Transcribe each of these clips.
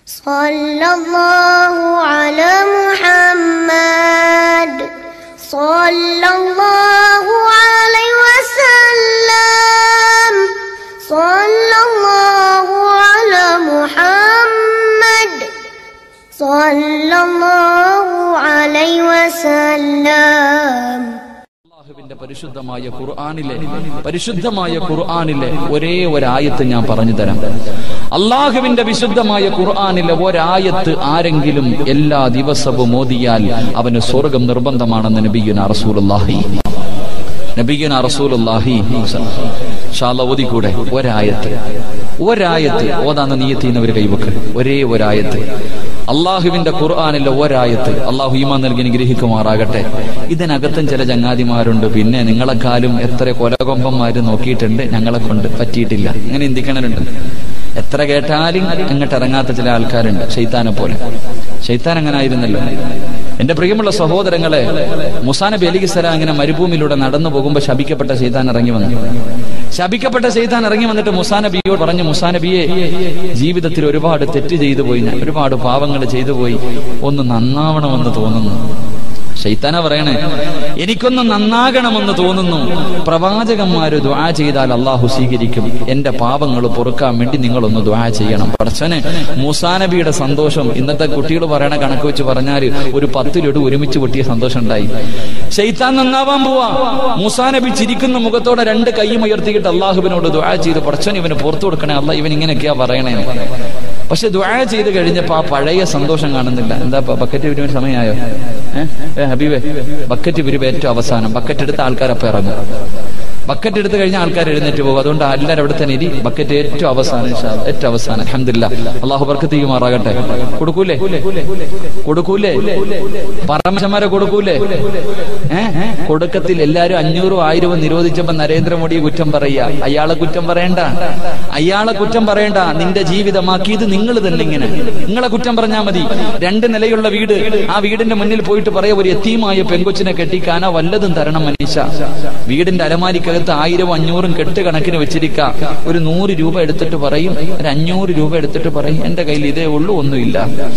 صلى الله على محمد صلى الله عليه وسلم صلى الله على محمد صلى الله عليه وسلم അള്ളാഹുവിന്റെ പരിശുദ്ധമായ ഖുർആനിലെ പരിശുദ്ധമായ ഖുർആനിലെ ഒരേ ഒരായത്ത് ഞാൻ പറഞ്ഞു തരാം അള്ളാഹുവിന്റെ വിശുദ്ധമായ ഖുർആനിലെ ഒരായത്ത് ആരെങ്കിലും എല്ലാ ദിവസവും ഓതിയാൽ അവന് സ്വർഗം നിർബന്ധമാണെന്ന് നബിയുന റസൂലുള്ളാഹി നബിയുന റസൂലുള്ളാഹി ഷാല ഓതിക്കൂടെ ഒരായത്ത് ഒരായത്ത് ഓതാന്ന് നീയത്തിന്നവർ കൈവക്ക് ഒരേ ഒരായത്ത് അള്ളാഹുവിന്റെ ഖുർആാനിലെ ഒരായത്ത് അള്ളാഹു ഈമാൻ നൽകി അനുഗ്രഹിക്കുമാറാകട്ടെ ഇതിനകത്തും ചില ചങ്ങാതിമാരുണ്ട് പിന്നെ നിങ്ങളെക്കാളും എത്ര കൊലകൊമ്പന്മാര് നോക്കിയിട്ടുണ്ട് ഞങ്ങളെ കൊണ്ട് പറ്റിയിട്ടില്ല ഇങ്ങനെ ചിന്തിക്കണരുണ്ട് എത്ര കേട്ടാലും അങ്ങോട്ട് ഇറങ്ങാത്ത ചില ആൾക്കാരുണ്ട് ഷെയ്ത്താനെ പോലെ ഷെയ്ത്താൻ അങ്ങനെ ആയിരുന്നല്ലോ എന്റെ പ്രിയമുള്ള സഹോദരങ്ങളെ മുസാ നബി അലി സലാം ഇങ്ങനെ മരുഭൂമിയിലൂടെ നടന്നു പോകുമ്പോൾ ശപിക്കപ്പെട്ട ഷെയ്ത്താൻ ഇറങ്ങി വന്നു ശപിക്കപ്പെട്ട ഷെയ്ത്താൻ ഇറങ്ങി വന്നിട്ട് മുസാ നബിയോട് പറഞ്ഞു മുസാ നബിയെ ജീവിതത്തിൽ ഒരുപാട് തെറ്റ് ചെയ്തു പോയി ഞാൻ ഒരുപാട് പാവങ്ങൾ ചെയ്തു പോയി ഒന്ന് നന്നാവണമെന്ന് തോന്നുന്നു ഷെയ്ത്താന പറയണേ എനിക്കൊന്ന് നന്നാകണമെന്ന് തോന്നുന്നു പ്രവാചകന്മാര് ദ്വാ ചെയ്താൽ അള്ളാഹു സ്വീകരിക്കും എന്റെ പാപങ്ങൾ പൊറുക്കാൻ വേണ്ടി നിങ്ങളൊന്ന് ദ്വാ ചെയ്യണം പടച്ചനെ മൂസാനബിയുടെ സന്തോഷം ഇന്നത്തെ കുട്ടികൾ പറയണ കണക്ക് വെച്ച് പറഞ്ഞാൽ ഒരു പത്ത് ലഡു ഒരുമിച്ച് പൊട്ടിയ സന്തോഷം ഉണ്ടായി ഷെയ്ത്താൻ നന്നാവാൻ പോവാ മൂസാനബി ചിരിക്കുന്ന മുഖത്തോടെ രണ്ട് കൈയും ഉയർത്തിയിട്ട് അള്ളാഹുവിനോട് ദ്വാ ചെയ്ത് പടച്ചൻ ഇവന് പുറത്തു കൊടുക്കണേ അല്ല ഇവൻ ഇങ്ങനെയൊക്കെയാ പറയണേ പക്ഷെ ദ്വാ ചെയ്ത് കഴിഞ്ഞപ്പോ ആ പഴയ സന്തോഷം കാണുന്നില്ല എന്താ ബക്കറ്റ് വിരുവിന് സമയമായോ ഏഹ് ഹബീബെ ബക്കറ്റ് പിരിവ് ഏറ്റവും അവസാനം ബക്കറ്റ് എടുത്ത ആൾക്കാരപ്പം ഇറങ്ങും ബക്കറ്റ് എടുത്തു കഴിഞ്ഞാൽ ആൾക്കാർ എഴുന്നേറ്റ് പോകും അതുകൊണ്ട് എല്ലാവരും അവിടെ തന്നെ ഇരി ബക്കറ്റ് ഏറ്റവും അവസാനം ഇൻഷാ അല്ലാ. ഏറ്റവും അവസാനം അഹമ്മദില്ല അള്ളാഹു ബർക്കത്ത് ചെയ്യുമാറാകട്ടെ കൊടുക്കൂലേ കൊടുക്കൂലേ പറമശന്മാരെ കൊടുക്കൂലേ ഏഹ് കൊടുക്കത്തിൽ എല്ലാരും അഞ്ഞൂറും ആയിരവും നിരോധിച്ചപ്പോ നരേന്ദ്രമോദിയെ കുറ്റം പറയുക അയാളെ കുറ്റം പറയണ്ട അയാളെ കുറ്റം പറയണ്ട നിന്റെ ജീവിതമാക്കിയത് നിങ്ങൾ തന്നെ ഇങ്ങനെ നിങ്ങളെ കുറ്റം പറഞ്ഞാൽ മതി രണ്ട് നിലയുള്ള വീട് ആ വീടിന്റെ മുന്നിൽ പോയിട്ട് പറയാ ഒരു എത്തിയുമായ പെങ്കൊച്ചിനെ കെട്ടിക്കാനാ വല്ലതും തരണം മനുഷ്യ വീടിന്റെ അലമാരിക്കകത്ത് ആയിരവും അഞ്ഞൂറും കെട്ട് കണക്കിന് വെച്ചിരിക്ക ഒരു നൂറ് രൂപ എടുത്തിട്ട് പറയും ഒരു അഞ്ഞൂറ് രൂപ എടുത്തിട്ട് പറയും എന്റെ കയ്യിൽ ഇതേ ഉള്ളൂ ഒന്നുമില്ല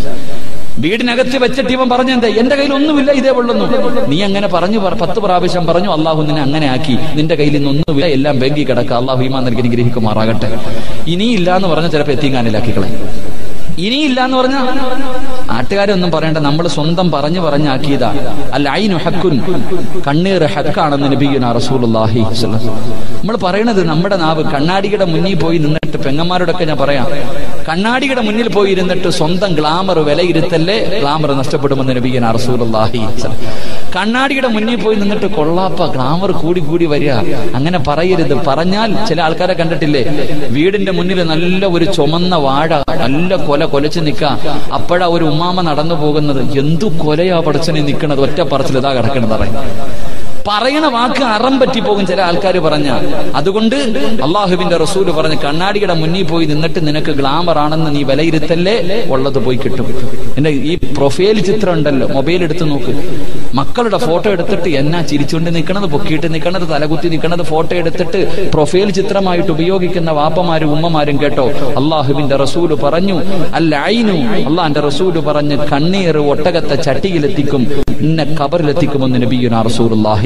വീടിനകത്ത് വെച്ചിട്ട് ഇവൻ പറഞ്ഞെന്താ എന്റെ കയ്യിൽ ഒന്നുമില്ല ഇതേ ഉള്ളൊന്നും നീ അങ്ങനെ പറഞ്ഞു പറ- പത്ത് പ്രാവശ്യം പറഞ്ഞു അള്ളാഹു നിന്നെ അങ്ങനെ ആക്കി നിന്റെ കയ്യിൽ നിന്നൊന്നുമില്ല എല്ലാം ബാങ്കിൽ കിടക്കുക അള്ളാഹു ഈമാൻ നൽകി അനുഗ്രഹിക്കുമാറാകട്ടെ ഇനിയില്ല എന്ന് പറഞ്ഞ ചിലപ്പോ എത്തിങ്ങാനിലാക്കിക്കളെ ഇനിയില്ല എന്ന് പറഞ്ഞ നാട്ടുകാരൊന്നും പറയണ്ട നമ്മൾ സ്വന്തം പറഞ്ഞു പറഞ്ഞാക്കിയതാ അല്ല ഐനു ഹക്കുൻ കണ്ണീർ ഹക്കാണെന്ന് നബിയുന റസൂലുള്ളാഹി നമ്മൾ പറയണത് നമ്മുടെ നാവ് കണ്ണാടിയുടെ മുന്നിൽ പോയി നിന്നിട്ട് പെങ്ങന്മാരോടൊക്കെ ഞാൻ പറയാം കണ്ണാടിയുടെ മുന്നിൽ പോയി ഇരുന്നിട്ട് സ്വന്തം ഗ്ലാമർ വിലയിരുത്തല്ലേ ഗ്ലാമർ നഷ്ടപ്പെടുമെന്ന് നബിയുന റസൂലുള്ളാഹി കണ്ണാടിയുടെ മുന്നിൽ പോയി നിന്നിട്ട് കൊള്ളാപ്പ ഗ്ലാമർ കൂടി കൂടി വരിക അങ്ങനെ പറയരുത് പറഞ്ഞാൽ ചില ആൾക്കാരെ കണ്ടിട്ടില്ലേ വീടിന്റെ മുന്നിൽ നല്ല ഒരു ചുമന്ന വാഴ നല്ല കൊല കൊലച്ച് നിക്ക അപ്പോഴാ ഒരു ഉമ്മാമ നടന്നു പോകുന്നത് എന്തു കൊലയാ പടച്ചനെ നിക്കണത് ഒറ്റ പറച്ചിൽ ഇതാ കിടക്കണത് പറയും പറയണ വാക്ക് അറം പറ്റിപ്പോകും ചില ആൾക്കാർ പറഞ്ഞ അതുകൊണ്ട് അള്ളാഹുവിന്റെ റസൂല് പറഞ്ഞ് കണ്ണാടിയുടെ മുന്നിൽ പോയി നിന്നിട്ട് നിനക്ക് ഗ്ലാമർ ആണെന്ന് നീ വിലയിരുത്തല്ലേ ഉള്ളത് പോയി കിട്ടും എന്റെ ഈ പ്രൊഫൈൽ ചിത്രം ഉണ്ടല്ലോ മൊബൈൽ എടുത്ത് നോക്ക് മക്കളുടെ ഫോട്ടോ എടുത്തിട്ട് എന്നാ ചിരിച്ചുകൊണ്ട് നിൽക്കണത് പൊക്കിയിട്ട് നിൽക്കണത് തലകുത്തി നിൽക്കണത് ഫോട്ടോ എടുത്തിട്ട് പ്രൊഫൈൽ ചിത്രമായിട്ട് ഉപയോഗിക്കുന്ന വാപ്പമാരും ഉമ്മമാരും കേട്ടോ അള്ളാഹുവിന്റെ റസൂല് പറഞ്ഞു അല്ല ഐനു അള്ളാന്റെ റസൂല് പറഞ്ഞ് കണ്ണീർ ഒട്ടകത്തെ ചട്ടിയിലെത്തിക്കും ഇന്നെ കബറിലെത്തിക്കുമെന്ന് നബിയുന റസൂലുള്ളാഹി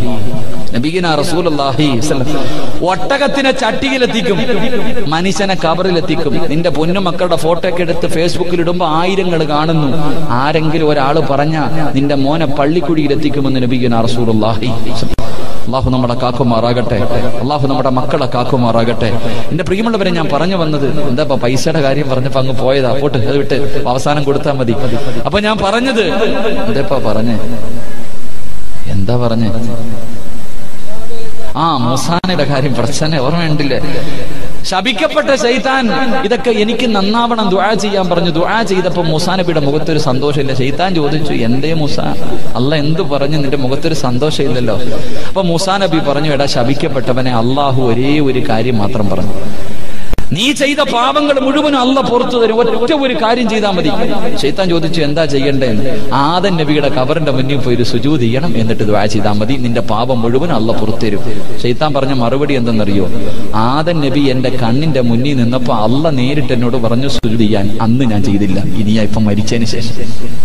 നബിയുന റസൂലുള്ളാഹി ഒട്ടകത്തിനെ ചട്ടിയിലെത്തിക്കും മനുഷ്യനെ കബറിലെത്തിക്കും നിന്റെ പൊന്നുമക്കളുടെ ഫോട്ടോ ഒക്കെ എടുത്ത് ഫേസ്ബുക്കിൽ ഇടുമ്പോ ആയിരങ്ങൾ കാണുന്നു ആരെങ്കിലും ഒരാൾ പറഞ്ഞ നിന്റെ മോനെ പള്ളിക്കുടിയിലെത്തിക്കുമെന്ന് നബിയുന റസൂലുള്ളാഹി അള്ളാഹു നമ്മുടെ കാക്കുമാറാകട്ടെ അള്ളാഹു നമ്മുടെ മക്കളെ കാക്കുമാറാകട്ടെ എന്റെ പ്രിയമുള്ളവരെ ഞാൻ പറഞ്ഞു വന്നത് എന്താ ഇപ്പൊ പൈസയുടെ കാര്യം പറഞ്ഞപ്പോ അങ്ങ് പോയതാ പോട്ട് അത് വിട്ട് അവസാനം കൊടുത്താൽ മതി അപ്പൊ ഞാൻ പറഞ്ഞത് എന്താ പറഞ്ഞേ എന്താ പറഞ്ഞേ ആ മുസാനയുടെ കാര്യം പ്രശ്നം ഓർമ്മയുണ്ടില്ലേ ശപിക്കപ്പെട്ട ശൈത്താൻ ഇതൊക്കെ എനിക്ക് നന്നാവണം ദുആ ചെയ്യാൻ പറഞ്ഞു ദുആ ചെയ്തപ്പോ മുസാനബിയുടെ മുഖത്തൊരു സന്തോഷമില്ല ശൈത്താൻ ചോദിച്ചു എന്തേ മുസ അല്ല എന്ത് പറഞ്ഞു നിന്റെ മുഖത്തൊരു സന്തോഷമില്ലല്ലോ അപ്പൊ മുസാനബി പറഞ്ഞു എടാ ശപിക്കപ്പെട്ടവനെ അള്ളാഹു ഒരേ ഒരു കാര്യം മാത്രം പറഞ്ഞു നീ ചെയ്ത പാപങ്ങൾ മുഴുവനും അല്ല പുറത്തു തരും ഒറ്റ ഒരു കാര്യം ചെയ്താൽ മതി ഷെയ്ത്താൻ ചോദിച്ചു എന്താ ചെയ്യേണ്ടതെന്ന് ആദൻ നബിയുടെ കബറിന്റെ മുന്നിൽ പോയി ഒരു സുജൂത് ചെയ്യണം എന്നിട്ട് ദ്വാ ചെയ്താൽ മതി നിന്റെ പാപം മുഴുവൻ അല്ല പുറത്തു തരും ഷെയ്ത്താൻ പറഞ്ഞ മറുപടി എന്തെന്നറിയോ ആദൻ നബി എന്റെ കണ്ണിന്റെ മുന്നിൽ നിന്നപ്പോ അല്ല നേരിട്ട് എന്നോട് പറഞ്ഞു സുജൂത് ചെയ്യാൻ അന്ന് ഞാൻ ചെയ്തില്ല ഇനിയാ ഇപ്പൊ മരിച്ചതിന് ശേഷം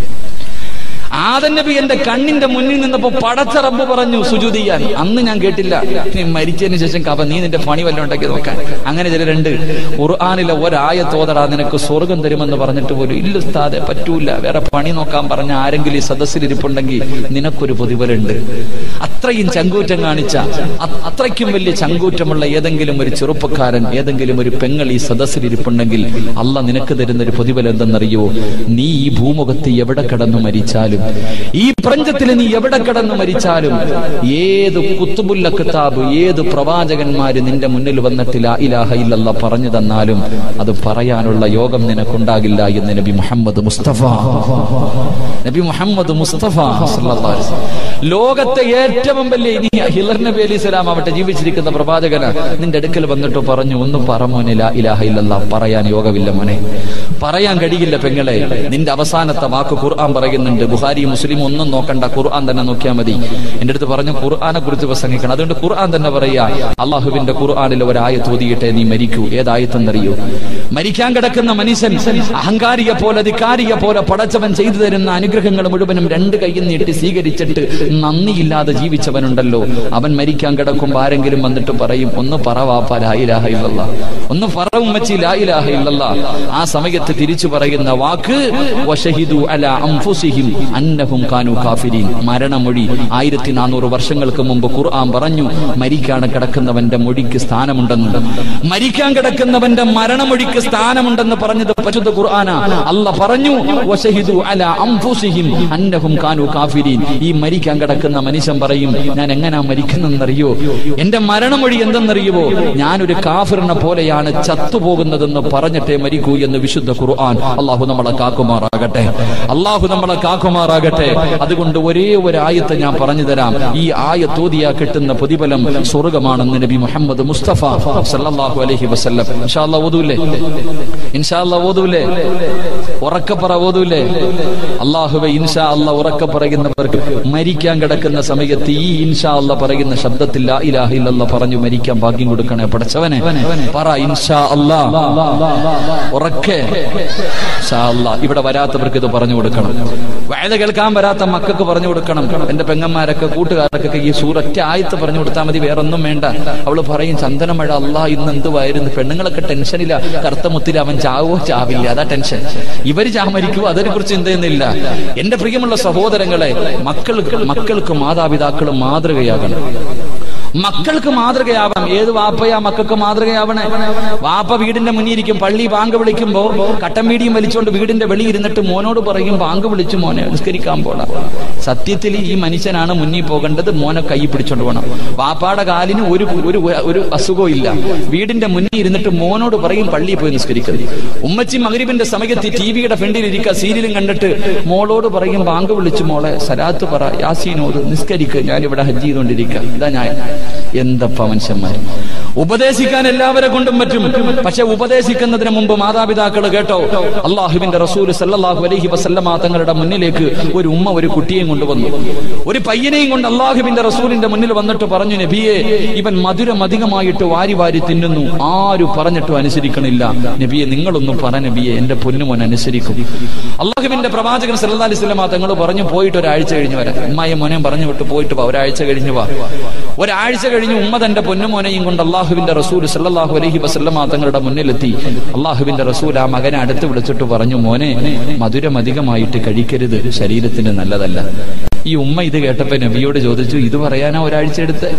ആദൻ നബി എന്റെ കണ്ണിന്റെ മുന്നിൽ നിന്നപ്പോ പടച്ച റബ്ബ് പറഞ്ഞു സുജൂത് ചെയ്യാൻ അന്ന് ഞാൻ കേട്ടില്ല നീ മരിച്ചതിന് ശേഷം കവ നീ നിന്റെ പണി വല്ലതും ഉണ്ടാക്കി നോക്കാൻ അങ്ങനെ ചിലരുണ്ട് ഖുർആാനിലെ ഒരായ തോതടാ നിനക്ക് സ്വർഗം തരുമെന്ന് പറഞ്ഞിട്ട് പോലും ഇല്ല ഉസ്താദെ പറ്റൂല വേറെ പണി നോക്കാൻ പറഞ്ഞ ആരെങ്കിലും ഈ സദസ്സിൽ ഇരിപ്പുണ്ടെങ്കിൽ നിനക്കൊരു പ്രതിഫലുണ്ട് അത്രയും ചങ്കൂറ്റം കാണിച്ച അ- അത്രയ്ക്കും വലിയ ചങ്കൂറ്റമുള്ള ഏതെങ്കിലും ഒരു ചെറുപ്പക്കാരൻ ഏതെങ്കിലും ഒരു പെങ്ങൾ ഈ സദസ്സിൽ ഇരിപ്പുണ്ടെങ്കിൽ അല്ല നിനക്ക് തരുന്ന ഒരു പ്രതിഫലം എന്തെന്നറിയോ നീ ഈ ഭൂമുഖത്ത് എവിടെ കിടന്നു മരിച്ചാലും ഈ പ്രപഞ്ചത്തിൽ നീ എവിടെ കിടന്നു മരിച്ചാലും ഏത് കുത്തുബുല്ല കിതാബ് ഏത് പ്രവാചകന്മാര് നിന്റെ മുന്നിൽ വന്നിട്ട് ലാ ഇലാഹ ഇല്ലല്ലാ പറഞ്ഞു തന്നാലും അത് പറയാനുള്ള യോഗം നിനക്കുണ്ടാകില്ല എന്ന് നബി മുഹമ്മദ് മുസ്തഫ നബി മുഹമ്മദ് മുസ്തഫ സല്ലല്ലാഹു അലൈഹി വസല്ലം. ലോകത്തെ ഏറ്റവും വലിയ ഇനി ഹിലർ നബി അലി സ്വലാം ആവട്ടെ ജീവിച്ചിരിക്കുന്ന പ്രവാചകന് നിന്റെ അടുക്കൽ വന്നിട്ട് പറഞ്ഞു ഒന്ന് പറ മോനെ ലാ ഇലാഹ ഇല്ലല്ലാ പറയാൻ യോഗമില്ല മോനെ പറയാൻ കഴിയില്ല പെങ്ങളെ നിന്റെ അവസാനത്തെ വാക്ക് ഖുർആൻ പറയുന്നുണ്ട് ബുഹാരി മുസ്ലിം ഒന്നും നോക്കണ്ട ഖുർആൻ തന്നെ നോക്കിയാൽ മതി എന്റെ അടുത്ത് പറഞ്ഞു ഖുർആനെ കുറിച്ച് പ്രസംഗിക്കണം അതുകൊണ്ട് ഖുർആൻ തന്നെ പറയാ അള്ളാഹുവിന്റെ ഖുർആനിൽ ഒരായത്ത് ഓതിയിട്ടേ നീ മരിക്കൂ ഏതായത്തെന്നറിയൂ മരിക്കാൻ കിടക്കുന്ന മനുഷ്യൻ അഹങ്കാരിയെ പോലെ അധികാരിയെ പോലെ പടച്ചവൻ ചെയ്തു തരുന്ന അനുഗ്രഹങ്ങൾ മുഴുവനും രണ്ട് കൈയിൽ നീട്ടി സ്വീകരിച്ചിട്ട് നന്ദിയില്ലാതെ ജീവിച്ചവനുണ്ടല്ലോ അവൻ മരിക്കാൻ കിടക്കുമ്പോ ആരെങ്കിലും വന്നിട്ട് പറയും ഒന്ന് പറ വാപ്പ ലായിലാഹ ഇല്ലല്ലാ ഒന്ന് പറ ഉമ്മച്ചി ലായിലാഹ ഇല്ലല്ലാ ആ സമയത്ത് തിരിച്ചു പറയുന്ന വാക്ക് വശഹിദു അല അംഫുസിഹിം അന്നഹും കാനു കാഫിരീൻ മരണമൊഴി ആയിരത്തി നാനൂറ് വർഷങ്ങൾക്ക് മുമ്പ് ഖുർആൻ പറഞ്ഞു മരിക്കാൻ കിടക്കുന്നവന്റെ മൊഴിക്ക് സ്ഥാനമുണ്ടെന്ന് മരിക്കാൻ കിടക്കുന്നവന്റെ മരണമൊഴിക്ക് സ്ഥാനമുണ്ടെന്ന് പറഞ്ഞത് പരിശുദ്ധ ഖുർആന അല്ല പറഞ്ഞു വശഹിദു അല അംഫുസിഹിം അന്നഹും കാനു കാഫിരീൻ ഈ മരിക്കാൻ കിടക്കുന്ന മനുഷ്യൻ പറയും ഞാൻ എങ്ങനാ മരിക്കുന്നെന്നറിയോ എന്റെ മരണമൊഴി എന്തെന്നറിയുവോ ഞാനൊരു കാഫിറിനെ പോലെയാണ് ചത്തുപോകുന്നതെന്ന് പറഞ്ഞിട്ടേ മരിക്കൂ എന്ന് വിശുദ്ധ ഖുർആൻ അള്ളാഹു നമ്മളെ കാക്കുമാറാകട്ടെ അള്ളാഹു നമ്മളെ കാക്കുമാറാകട്ടെ അതുകൊണ്ട് ഒരേ ഒരു ആയത്ത് ഞാൻ പറഞ്ഞു തരാം ഈ ആയത്തോതിയാ കിട്ടുന്ന പ്രതിഫലം സ്വർഗമാണെന്ന് നബി മുഹമ്മദ് മുസ്തഫ സല്ലല്ലാഹു അലൈഹി വസല്ലം ഇൻഷാ അല്ലാഹ് ഓതൂലേ ഇൻഷാ അല്ലാഹ് ഓതൂലേ ഉറക്കപ്പറ ഓതൂലേ അള്ളാഹുവെ ഇൻഷാ അല്ലാ ഉറക്ക പറയുന്നവർക്ക് മരിക്കാൻ കിടക്കുന്ന സമയത്ത് ഈ ഇൻഷാ അല്ലാ പറയുന്ന ശബ്ദത്തിൽ ലാ ഇലാഹ ഇല്ലല്ലാ പറഞ്ഞു മരിക്കാൻ ഭാഗ്യം കൊടുക്കണേ പടച്ചവനെ പറ ഇൻഷാ അല്ലാ ഉറക്കെ ഇൻഷാ അല്ലാ ഇവിടെ വരാത്തവർക്ക് ഇത് പറഞ്ഞു കൊടുക്കണം വയത് കേൾക്കാൻ വരാത്ത മക്കൾക്ക് പറഞ്ഞു കൊടുക്കണം എന്റെ പെങ്ങന്മാരൊക്കെ കൂട്ടുകാർക്കൊക്കെ ഈ സൂററ്റ ആയത്ത് പറഞ്ഞു കൊടുത്താൽ മതി വേറെ ഒന്നും വേണ്ട അവള് പറയും ചന്ദനമഴ അല്ലാ ഇന്ന് എന്തുവായിരുന്നു പെണ്ണുങ്ങളൊക്കെ ടെൻഷനില്ല കറുത്ത മുത്തിൽ അവൻ ചാവോ ചാവില്ല അതാ ടെൻഷൻ ഇവര് ചാമരിക്കുവോ അതിനെ കുറിച്ച് ചിന്തയൊന്നുമില്ല എന്റെ പ്രിയമുള്ള സഹോദരങ്ങളെ മക്കൾക്ക് മക്കൾക്ക് മാതാപിതാക്കൾ മാതൃകയാകണം മക്കൾക്ക് മാതൃകയാവാം ഏത് വാപ്പയാ മക്കൾക്ക് മാതൃകയാവണേ വാപ്പ വീടിന്റെ മുന്നിൽ ഇരിക്കും പള്ളി ബാങ്ക് വിളിക്കുമ്പോ കട്ടൻ വീടിയും വലിച്ചുകൊണ്ട് വീടിന്റെ വെളി ഇരുന്നിട്ട് മോനോട് പറയും ബാങ്ക് വിളിച്ചു മോനെ നിസ്കരിക്കാൻ പോണ സത്യത്തിൽ ഈ മനുഷ്യനാണ് മുന്നിൽ പോകേണ്ടത് മോനെ കൈ പിടിച്ചോണ്ട് പോകണം വാപ്പാടെ കാലിന് ഒരു ഒരു ഒരു അസുഖവും ഇല്ല വീടിന്റെ മുന്നിൽ ഇരുന്നിട്ട് മോനോട് പറയും പള്ളിയിൽ പോയി നിസ്കരിക്കുന്നത് ഉമ്മച്ചി മകരിബിന്റെ സമയത്ത് ടി വിയുടെ ഫ്രണ്ടിൽ ഇരിക്കുക സീരിയലും കണ്ടിട്ട് മോളോട് പറയും ബാങ്ക് വിളിച്ചു മോളെ സലാത്ത് പറ യാസീനോട് നിസ്കരിക്കുക ഞാനിവിടെ ഹജ്ജ് ചെയ്തുകൊണ്ടിരിക്കുക ഇതാ ഞാൻ എന്തപ്പ മനുഷ്യന്മാർ ഉപദേശിക്കാൻ എല്ലാവരെ കൊണ്ടും പറ്റും പക്ഷെ ഉപദേശിക്കുന്നതിന് മുമ്പ് മാതാപിതാക്കൾ കേട്ടോ അള്ളാഹുവിന്റെ റസൂൽ സല്ലല്ലാഹു അലൈഹി വസല്ലമ തങ്ങളുടെ മുന്നിലേക്ക് ഒരു ഉമ്മ ഒരു കുട്ടിയെയും കൊണ്ടുവന്നു ഒരു പയ്യനെയും കൊണ്ട് അള്ളാഹുവിന്റെ റസൂലിന്റെ മുന്നിൽ വന്നിട്ട് പറഞ്ഞു നബിയെ ഇവൻ മധുരം അധികമായിട്ട് വാരി വാരി തിന്നുന്നു ആരു പറഞ്ഞിട്ടും അനുസരിക്കണില്ല നബിയെ നിങ്ങളൊന്നും പറ നബിയെ എന്റെ പൊന്നുമോൻ അനുസരിക്കും അള്ളാഹുവിന്റെ പ്രവാചകൻ സല്ലല്ലാഹു അലൈഹി വസല്ലമ തങ്ങൾ പറഞ്ഞു പോയിട്ട് ഒരാഴ്ച കഴിഞ്ഞ് വരാം ഉമ്മായ മോനെ പറഞ്ഞു വിട്ട് പോയിട്ട് വാ ഒരാഴ്ച കഴിഞ്ഞ് വാ ഒരാഴ്ച കഴിഞ്ഞ് ഉമ്മ തന്റെ പൊന്നുമോനെയും കൊണ്ട് അള്ളാഹുവിന്റെ റസൂൽ സല്ലല്ലാഹു അലൈഹി വസല്ലമ തങ്ങളുടെ മുന്നിലെത്തി അള്ളാഹുവിന്റെ റസൂൽ ആ മകനെ അടുത്ത് വിളിച്ചിട്ട് പറഞ്ഞു മോനെ മധുരം അധികമായിട്ട് കഴിക്കരുത് ശരീരത്തിന് നല്ലതല്ല ഈ ഉമ്മ ഇത് കേട്ടപ്പോ നബിയോട് ചോദിച്ചു ഇത് പറയാനാ ഒരാഴ്ച എടുത്ത്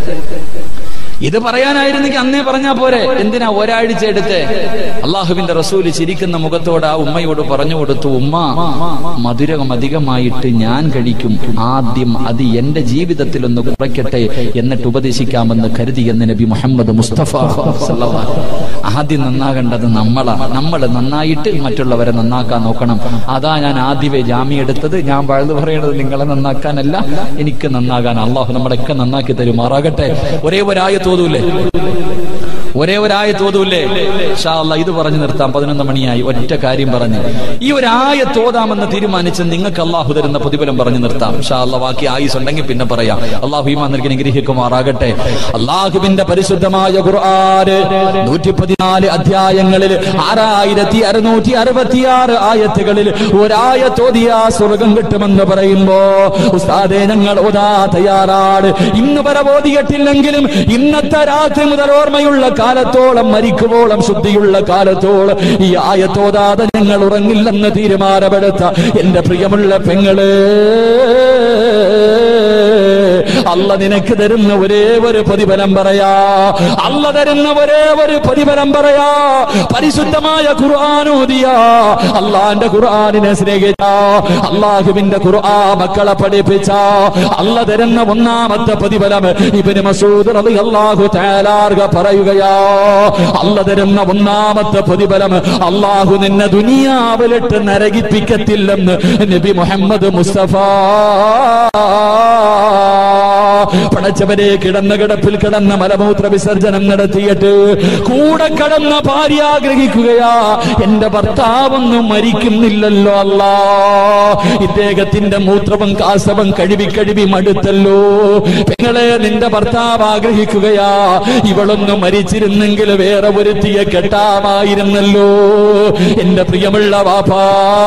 ഇത് പറയാനായിരുന്നെങ്കിൽ അന്നേ പറഞ്ഞാ പോരെ എന്തിനാ ഒരാഴ്ച എടുത്ത് അള്ളാഹുവിന്റെ റസൂല് ചിരിക്കുന്ന മുഖത്തോട് ആ ഉമ്മയോട് പറഞ്ഞു കൊടുത്തു ഉമ്മ മധുരം അധികമായിട്ട് ഞാൻ കഴിക്കും ആദ്യം അത് എന്റെ ജീവിതത്തിൽ ഒന്ന് കുറയ്ക്കട്ടെ എന്നിട്ട് ഉപദേശിക്കാമെന്ന് കരുതി എന്ന് നബി മുഹമ്മദ് മുസ്തഫ സല്ലല്ലാഹു അലൈഹി വസല്ലം. ആദ്യം നന്നാകേണ്ടത് നമ്മളാ നമ്മൾ നന്നായിട്ട് മറ്റുള്ളവരെ നന്നാക്കാൻ നോക്കണം അതാ ഞാൻ ആദ്യമേ ജാമ്യം എടുത്തത് ഞാൻ വാഴ്ന്നു പറയണത് നിങ്ങളെ നന്നാക്കാനല്ല എനിക്ക് നന്നാകാൻ അള്ളാഹു നമ്മളൊക്കെ നന്നാക്കി തരുമാറാകട്ടെ ഒരേ ഒരായ തോതൂലേ ഒരേ ഒരായത്ത് ഓതൂല്ലേ ഷാ അല്ലാ ഇത് പറഞ്ഞു നിർത്താം പതിനൊന്ന് മണിയായി ഒറ്റ കാര്യം പറഞ്ഞ് ഈ ഒരു ആയത്ത് ഓതാമെന്ന് തീരുമാനിച്ച് നിങ്ങൾക്ക് അള്ളാഹു തരുന്ന പ്രതിഫലം പറഞ്ഞു നിർത്താം ഷാ അല്ലാ ബാക്കി ആയുസ് ഉണ്ടെങ്കിൽ പിന്നെ പറയാം അള്ളാഹു ഈമാൻ നൽകി അനുഗ്രഹിക്കുമാറാകട്ടെ അള്ളാഹുവിന്റെ പരിശുദ്ധമായ ഖുർആന് നൂറ്റി പതിനാല് അധ്യായങ്ങളിൽ ആറായിരത്തി അറുന്നൂറ്റി അറുപത്തിയാറ് ആയത്തുകളിൽ ഒരായത്തോതിയ സ്വർഗം കിട്ടുമെന്ന് പറയുമ്പോ ഉസ്താദെ ഞങ്ങൾ ഓതാ തയ്യാറാണ് ഇന്ന് വരെ ഓതിയിട്ടില്ലെങ്കിലും ഇന്നത്തെ രാത്രി മുതൽ ഓർമ്മയുള്ള കാലത്തോളം മരിക്കുവോളം ശുദ്ധിയുള്ള കാലത്തോളം ഈ ആയത്തോതാതെ ഞങ്ങൾ ഉറങ്ങില്ലെന്ന് തീരുമാനമെടുത്ത എന്റെ പ്രിയമുള്ള പെങ്ങള് അല്ല നിനക്ക് തരുന്ന ഒരേ ഒരു പ്രതിഫലം പറയാ അല്ല തരുന്ന ഒരേ ഒരു പ്രതിഫലം പറയാ പരിശുദ്ധമായ ഖുർആാനോദിയ അള്ളാന്റെ ഖുർആാനിനെ സ്നേഹിച്ച അള്ളാഹുവിന്റെ ഖുർആ മക്കളെ പഠിപ്പിച്ച അല്ല തരുന്ന ഒന്നാമത്തെ പ്രതിഫലം ഇബിന് മസൂദ് അള്ളാഹു തേലാർഗ പറയുകയാ അല്ല തരുന്ന ഒന്നാമത്തെ പ്രതിഫലം അള്ളാഹു നിന്നെ ദുനിയാവിലിട്ട് നരകിപ്പിക്കത്തില്ലെന്ന് നബി മുഹമ്മദ് മുസ്തഫ പടച്ചവരെ കിടന്ന കിടപ്പിൽ കിടന്ന മലമൂത്ര വിസർജനം നടത്തിയിട്ട് കൂടെ കടന്ന ഭാര്യ ആഗ്രഹിക്കുകയാ എന്റെ ഭർത്താവൊന്നും മരിക്കുന്നില്ലല്ലോ അല്ല ഇദ്ദേഹത്തിന്റെ മൂത്രവും കാസവും കഴുകി കഴുകി മടുത്തല്ലോ പെങ്ങളെ നിന്റെ ഭർത്താവ് ആഗ്രഹിക്കുകയാ ഇവളൊന്നും മരിച്ചിരുന്നെങ്കിൽ വേറെ ഒരുത്തിയെ കെട്ടാമായിരുന്നല്ലോ എന്റെ പ്രിയമുള്ള വാപ്പാ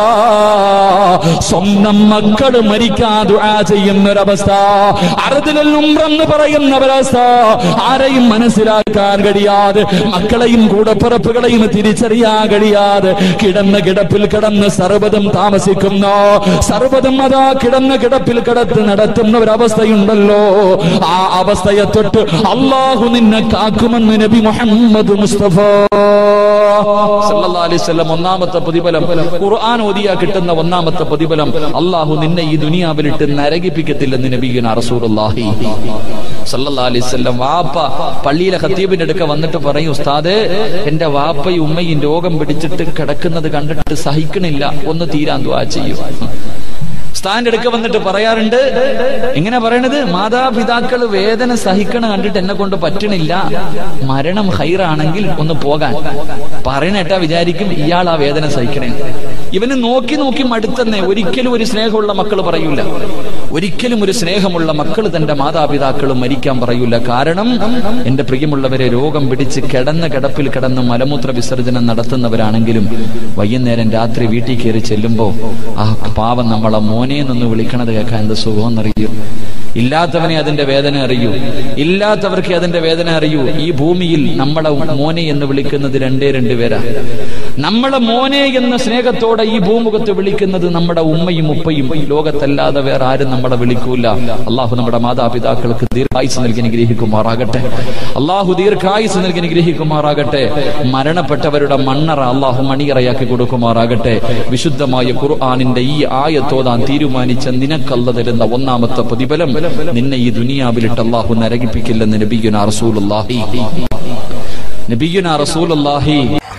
സ്വന്തം മക്കൾ മരിക്കാ ദുആ ചെയ്യുന്നൊരവസ്ഥ അറുതിലും ഉംറെന്ന് പറയുന്ന ഒരവസ്ഥ ആരെയും മനസ്സിലാക്കാൻ കഴിയാതെ മക്കളെയും കൂടപ്പിറപ്പുകളെയും തിരിച്ചറിയാൻ കഴിയാതെ കിടന്ന കിടപ്പിൽ കിടന്ന് സർവ്വതും താമസിക്കുന്ന സർവ്വതും അതാ കിടന്ന കിടപ്പിൽ കിടത്ത് നടത്തുന്ന ഒരവസ്ഥയുണ്ടല്ലോ ആ അവസ്ഥയെ തൊട്ട് അള്ളാഹു നിന്നെ കാക്കുമെന്ന് നബി മുഹമ്മദ് മുസ്തഫ സല്ലല്ലാഹു അലൈഹി വസല്ലം ഒന്നാമത്തെ പ്രതിഫലം ഖുർആൻ ഓതിയാ കിട്ടുന്ന ഒന്നാമത്തെ പ്രതിഫലം അള്ളാഹു നിന്നെ ഈ ദുനിയാവിലിട്ട് നരകിപ്പിക്കത്തില്ലെന്ന് നബിയുന റസൂലുള്ളാഹി സല്ലല്ലാഹു അലൈഹി വസല്ലം വാപ്പ പള്ളിയിലെ ഖത്തീബിന്റെ അടുക്ക വന്നിട്ട് പറയും ഉസ്താദ് എന്റെ വാപ്പയും ഉമ്മയും രോഗം പിടിച്ചിട്ട് കിടക്കുന്നത് കണ്ടിട്ട് സഹിക്കണില്ല ഒന്ന് തീരാൻ ദ്വാ ചെയ്യും ഉസ്താദിന്റെ അടുക്ക വന്നിട്ട് പറയാറുണ്ട് എങ്ങനെ പറയണത് മാതാപിതാക്കൾ വേദന സഹിക്കണ കണ്ടിട്ട് എന്നെ കൊണ്ട് പറ്റണില്ല മരണം ഹൈറാണെങ്കിൽ ഒന്ന് പോകാൻ പറയണേട്ടാ വിചാരിക്കും ഇയാൾ ആ വേദന സഹിക്കണേ ഇവന് നോക്കി നോക്കി മടുത്തന്നെ ഒരിക്കലും ഒരു സ്നേഹമുള്ള മക്കൾ പറയൂല ഒരിക്കലും ഒരു സ്നേഹമുള്ള മക്കൾ തന്റെ മാതാപിതാക്കൾ മരിക്കാൻ പറയൂല കാരണം എന്റെ പ്രിയമുള്ളവരെ രോഗം പിടിച്ച് കിടന്ന കിടപ്പിൽ കിടന്ന് മലമൂത്ര വിസർജനം നടത്തുന്നവരാണെങ്കിലും വൈകുന്നേരം രാത്രി വീട്ടിൽ കയറി ചെല്ലുമ്പോ ആ പാവം നമ്മളെ മോനെ എന്നൊന്ന് വിളിക്കണത് കേൾക്കാൻ എന്ത് സുഖമെന്നറിയൂ ഇല്ലാത്തവനെ അതിന്റെ വേദന അറിയൂ ഇല്ലാത്തവർക്ക് അതിന്റെ വേദന അറിയൂ ഈ ഭൂമിയിൽ നമ്മളെ മോനെ എന്ന് വിളിക്കുന്നത് രണ്ടേ രണ്ട് പേരാ നമ്മളെ മോനെ എന്ന സ്നേഹത്തോടെ ഈ ഭൂമുഖത്ത് വിളിക്കുന്നത് നമ്മുടെ ഉമ്മയും ഉപ്പയും ഈ ലോകത്തല്ലാതെ വേറെ ആരും നമ്മളെ വിളിക്കൂല അള്ളാഹു നമ്മുടെ മാതാപിതാക്കൾക്ക് ദീർഘായുസ് നൽകി അനുഗ്രഹിക്കുമാറാകട്ടെ അള്ളാഹു ദീർഘായുസ് നൽകി അനുഗ്രഹിക്കുമാറാകട്ടെ മരണപ്പെട്ടവരുടെ മണ്ണറ അള്ളാഹു മണിയറയാക്കി കൊടുക്കുമാറാകട്ടെ വിശുദ്ധമായ ഖുർആാനിന്റെ ഈ ആയത്തോതാൻ തീരുമാനിച്ച നിനക്കല്ല തരുന്ന ഒന്നാമത്തെ പ്രതിഫലം നിന്നെ ഈ ദുനിയാവിലിട്ട് അള്ളാഹു നരകിപ്പിക്കില്ലെന്ന് നബിയുന റസൂലുള്ളാഹി നബിയുന റസൂലുള്ളാഹി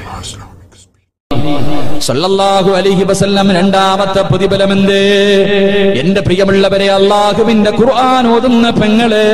സല്ലല്ലാഹു അലൈഹി വസല്ലം രണ്ടാമത്തെ പ്രതിഫലം എന്തേ എന്റെ പ്രിയമുള്ളവരെ അള്ളാഹുവിന്റെ ഖുർആൻ ഓതുന്ന പെങ്ങളെ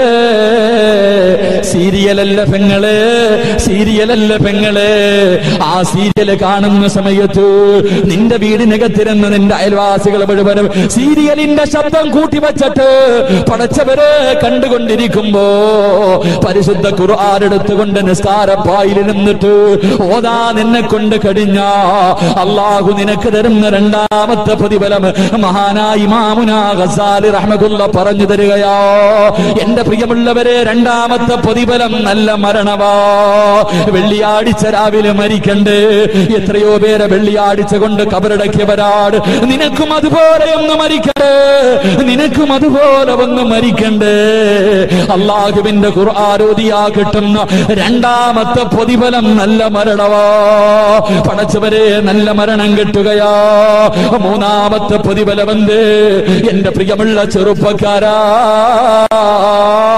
സീരിയലല്ല പെങ്ങളെ സീരിയലല്ല പെങ്ങളെ ആ സീരിയൽ കാണുന്ന സമയത്ത് നിന്റെ വീടിനകത്തിരുന്ന് നിന്റെ അയൽവാസികൾ മുഴുവനും സീരിയലിന്റെ ശബ്ദം കൂട്ടി വച്ചിട്ട് പടച്ചവരെ കണ്ടുകൊണ്ടിരിക്കുമ്പോ പരിശുദ്ധ ഖുർആൻ എടുത്തുകൊണ്ട് നിസ്കാരപ്പായിൽ നിന്നിട്ട് ഓതാ നിന്നെ കൊണ്ട് കഴിഞ്ഞ അള്ളാഹു നിനക്ക് തരുന്ന രണ്ടാമത്തെ പ്രതിഫലം മഹാനായി ഇമാമുന ഗസാലി റഹ്മത്തുള്ള പറഞ്ഞു തരികയോ എന്റെ പ്രിയമുള്ളവരെ രണ്ടാമത്തെ പ്രതിഫലം നല്ല മരണവാ വെള്ളിയാഴ്ച രാവിലെ മരിക്കണ്ടേ എത്രയോ പേരെ വെള്ളിയാഴ്ച കൊണ്ട് കബറടക്കിയവരാട് നിനക്കും അതുപോലെ ഒന്ന് മരിക്കണ്ടേ നിനക്കും അതുപോലെ ഒന്ന് മരിക്കണ്ടേ അള്ളാഹുവിന്റെ ഖുർആാരോദിയാ കിട്ടുന്ന രണ്ടാമത്തെ പ്രതിഫലം നല്ല മരണവാ പടച്ചവരെ നല്ല മരണം കിട്ടുകയാ മൂന്നാമത്തെ പ്രതിഫലം എന്ത് എന്റെ പ്രിയമുള്ള ചെറുപ്പക്കാരാ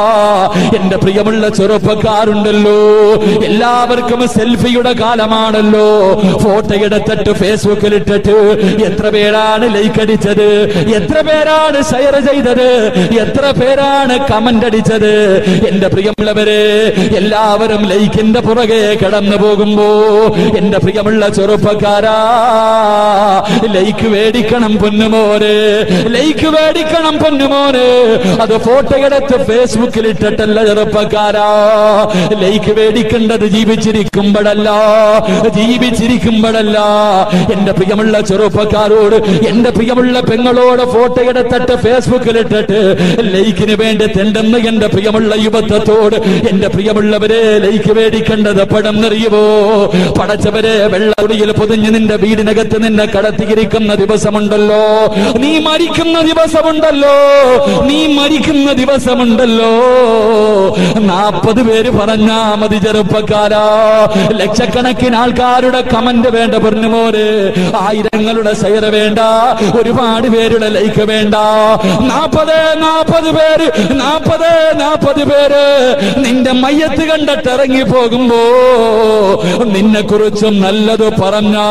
എന്റെ പ്രിയമുള്ള ചെറുപ്പക്കാരുണ്ടല്ലോ എല്ലാവർക്കും സെൽഫിയുടെ കാലമാണല്ലോ ഫോട്ടോ എടുത്തിട്ട് ഫേസ്ബുക്കിൽ ഇട്ടിട്ട് എത്ര പേരാണ് ലൈക്ക് അടിച്ചത് എത്ര പേരാണ് ഷെയർ ചെയ്തത് എത്ര പേരാണ് കമന്റ് അടിച്ചത് എന്റെ പ്രിയമുള്ളവരെ എല്ലാവരും ലൈക്കിന്റെ പുറകെ കടന്നു പോകുമ്പോ എന്റെ പ്രിയമുള്ള ചെറുപ്പക്കാരാ ലൈക്ക് മേടിക്കണം പൊന്നുമോന് ലൈക്ക് മേടിക്കണം പൊന്നുമോന് അത് ഫോട്ടോ എടുത്ത് ഫേസ്ബുക്കിൽ ഇട്ടിട്ടല്ല ചെറുപ്പക്കാരാ ലൈക്ക് മേടിക്കേണ്ടത് ജീവിച്ചിരിക്കുമ്പോഴല്ല ജീവിച്ചിരിക്കുമ്പോഴല്ല എന്റെ പ്രിയമുള്ള ചെറുപ്പക്കാരോട് എന്റെ പ്രിയമുള്ള പെങ്ങളോട് ഫോട്ടോ എടുത്തിട്ട് ഫേസ്ബുക്കിൽ ഇട്ടിട്ട് ലൈക്കിന് വേണ്ടി തെണ്ടെന്ന് എന്റെ പ്രിയമുള്ള യുവത്വത്തോട് എന്റെ പ്രിയമുള്ളവരെ ലൈക്ക് മേടിക്കേണ്ടത് പടന്നറിയുവോ പടച്ചവരെ വെള്ളമുടിയിൽ പൊതിഞ്ഞ് നിന്റെ വീടിനകത്ത് നിന്നെ കടത്തിയിരിക്കുന്ന ദിവസമുണ്ടല്ലോ നീ മരിക്കുന്ന ദിവസമുണ്ടല്ലോ നീ മരിക്കുന്ന ദിവസമുണ്ടല്ലോ നാപ്പത് പേര് പറഞ്ഞാ മതി ചെറുപ്പക്കാരാ ലക്ഷക്കണക്കിന് ആൾക്കാരുടെ കമന്റ് വേണ്ട പൊന്നുമോര് ആയിരങ്ങളുടെ ഷെയർ വേണ്ട ഒരുപാട് പേരുടെ ലൈക്ക് വേണ്ട നാപ്പത് നാപ്പത് പേര് നാപ്പത് നാപ്പത് പേര് നിന്റെ മയ്യത്ത് കണ്ടിട്ട് ഇറങ്ങി പോകുമ്പോ നിന്നെ കുറിച്ചും നല്ലത് പറഞ്ഞാ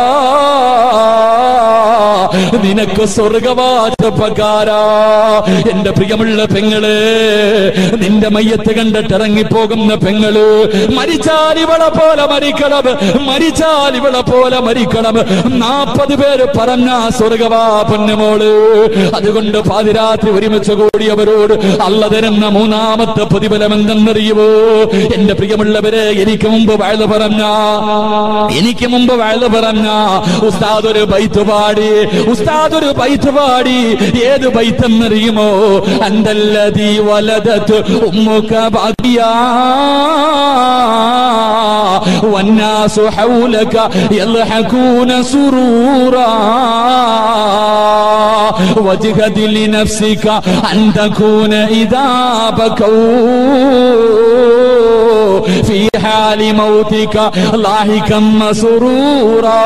നിനക്ക് സ്വർഗവാചപകാരാ എന്റെ പ്രിയമുള്ള പെങ്ങള് നിന്റെ മയ്യത്ത് കണ്ടിട്ട് ഇറങ്ങിപ്പോകുന്ന പെങ്ങള് മരിച്ചാൽ ഇവളെ പോലെ മരിക്കണം മരിച്ചാൽ ഇവളെ പോലെ മരിക്കണം നാപ്പത് പേര് പറഞ്ഞ സ്വർഗവാ പൊന്നുമോള് അതുകൊണ്ട് പാതിരാത്രി ഒരുമിച്ച് കൂടിയവരോട് അല്ല തരുന്ന മൂന്നാമത്തെ പ്രതിഫലം എന്തെന്നറിയുവോ എന്റെ പ്രിയമുള്ളവരെ എനിക്ക് മുമ്പ് വയല് പറഞ്ഞ എനിക്ക് മുമ്പ് വയല് പറഞ്ഞ ഉസ്താദ് ഒരു ബൈത്ത് പാടി ഉസ്താദ് ഒരു ബൈത്ത് പാടി ഏത് ബൈത്തെന്നറിയുമോ അന്തല്ലതി വലതത്ത് ഉമ്മുക ബാക്കിയാ والناس حولك يضحكون سرورا واجهد لنفسك أن تكون إذا بكوا في حال موتك لاحقا مسرورا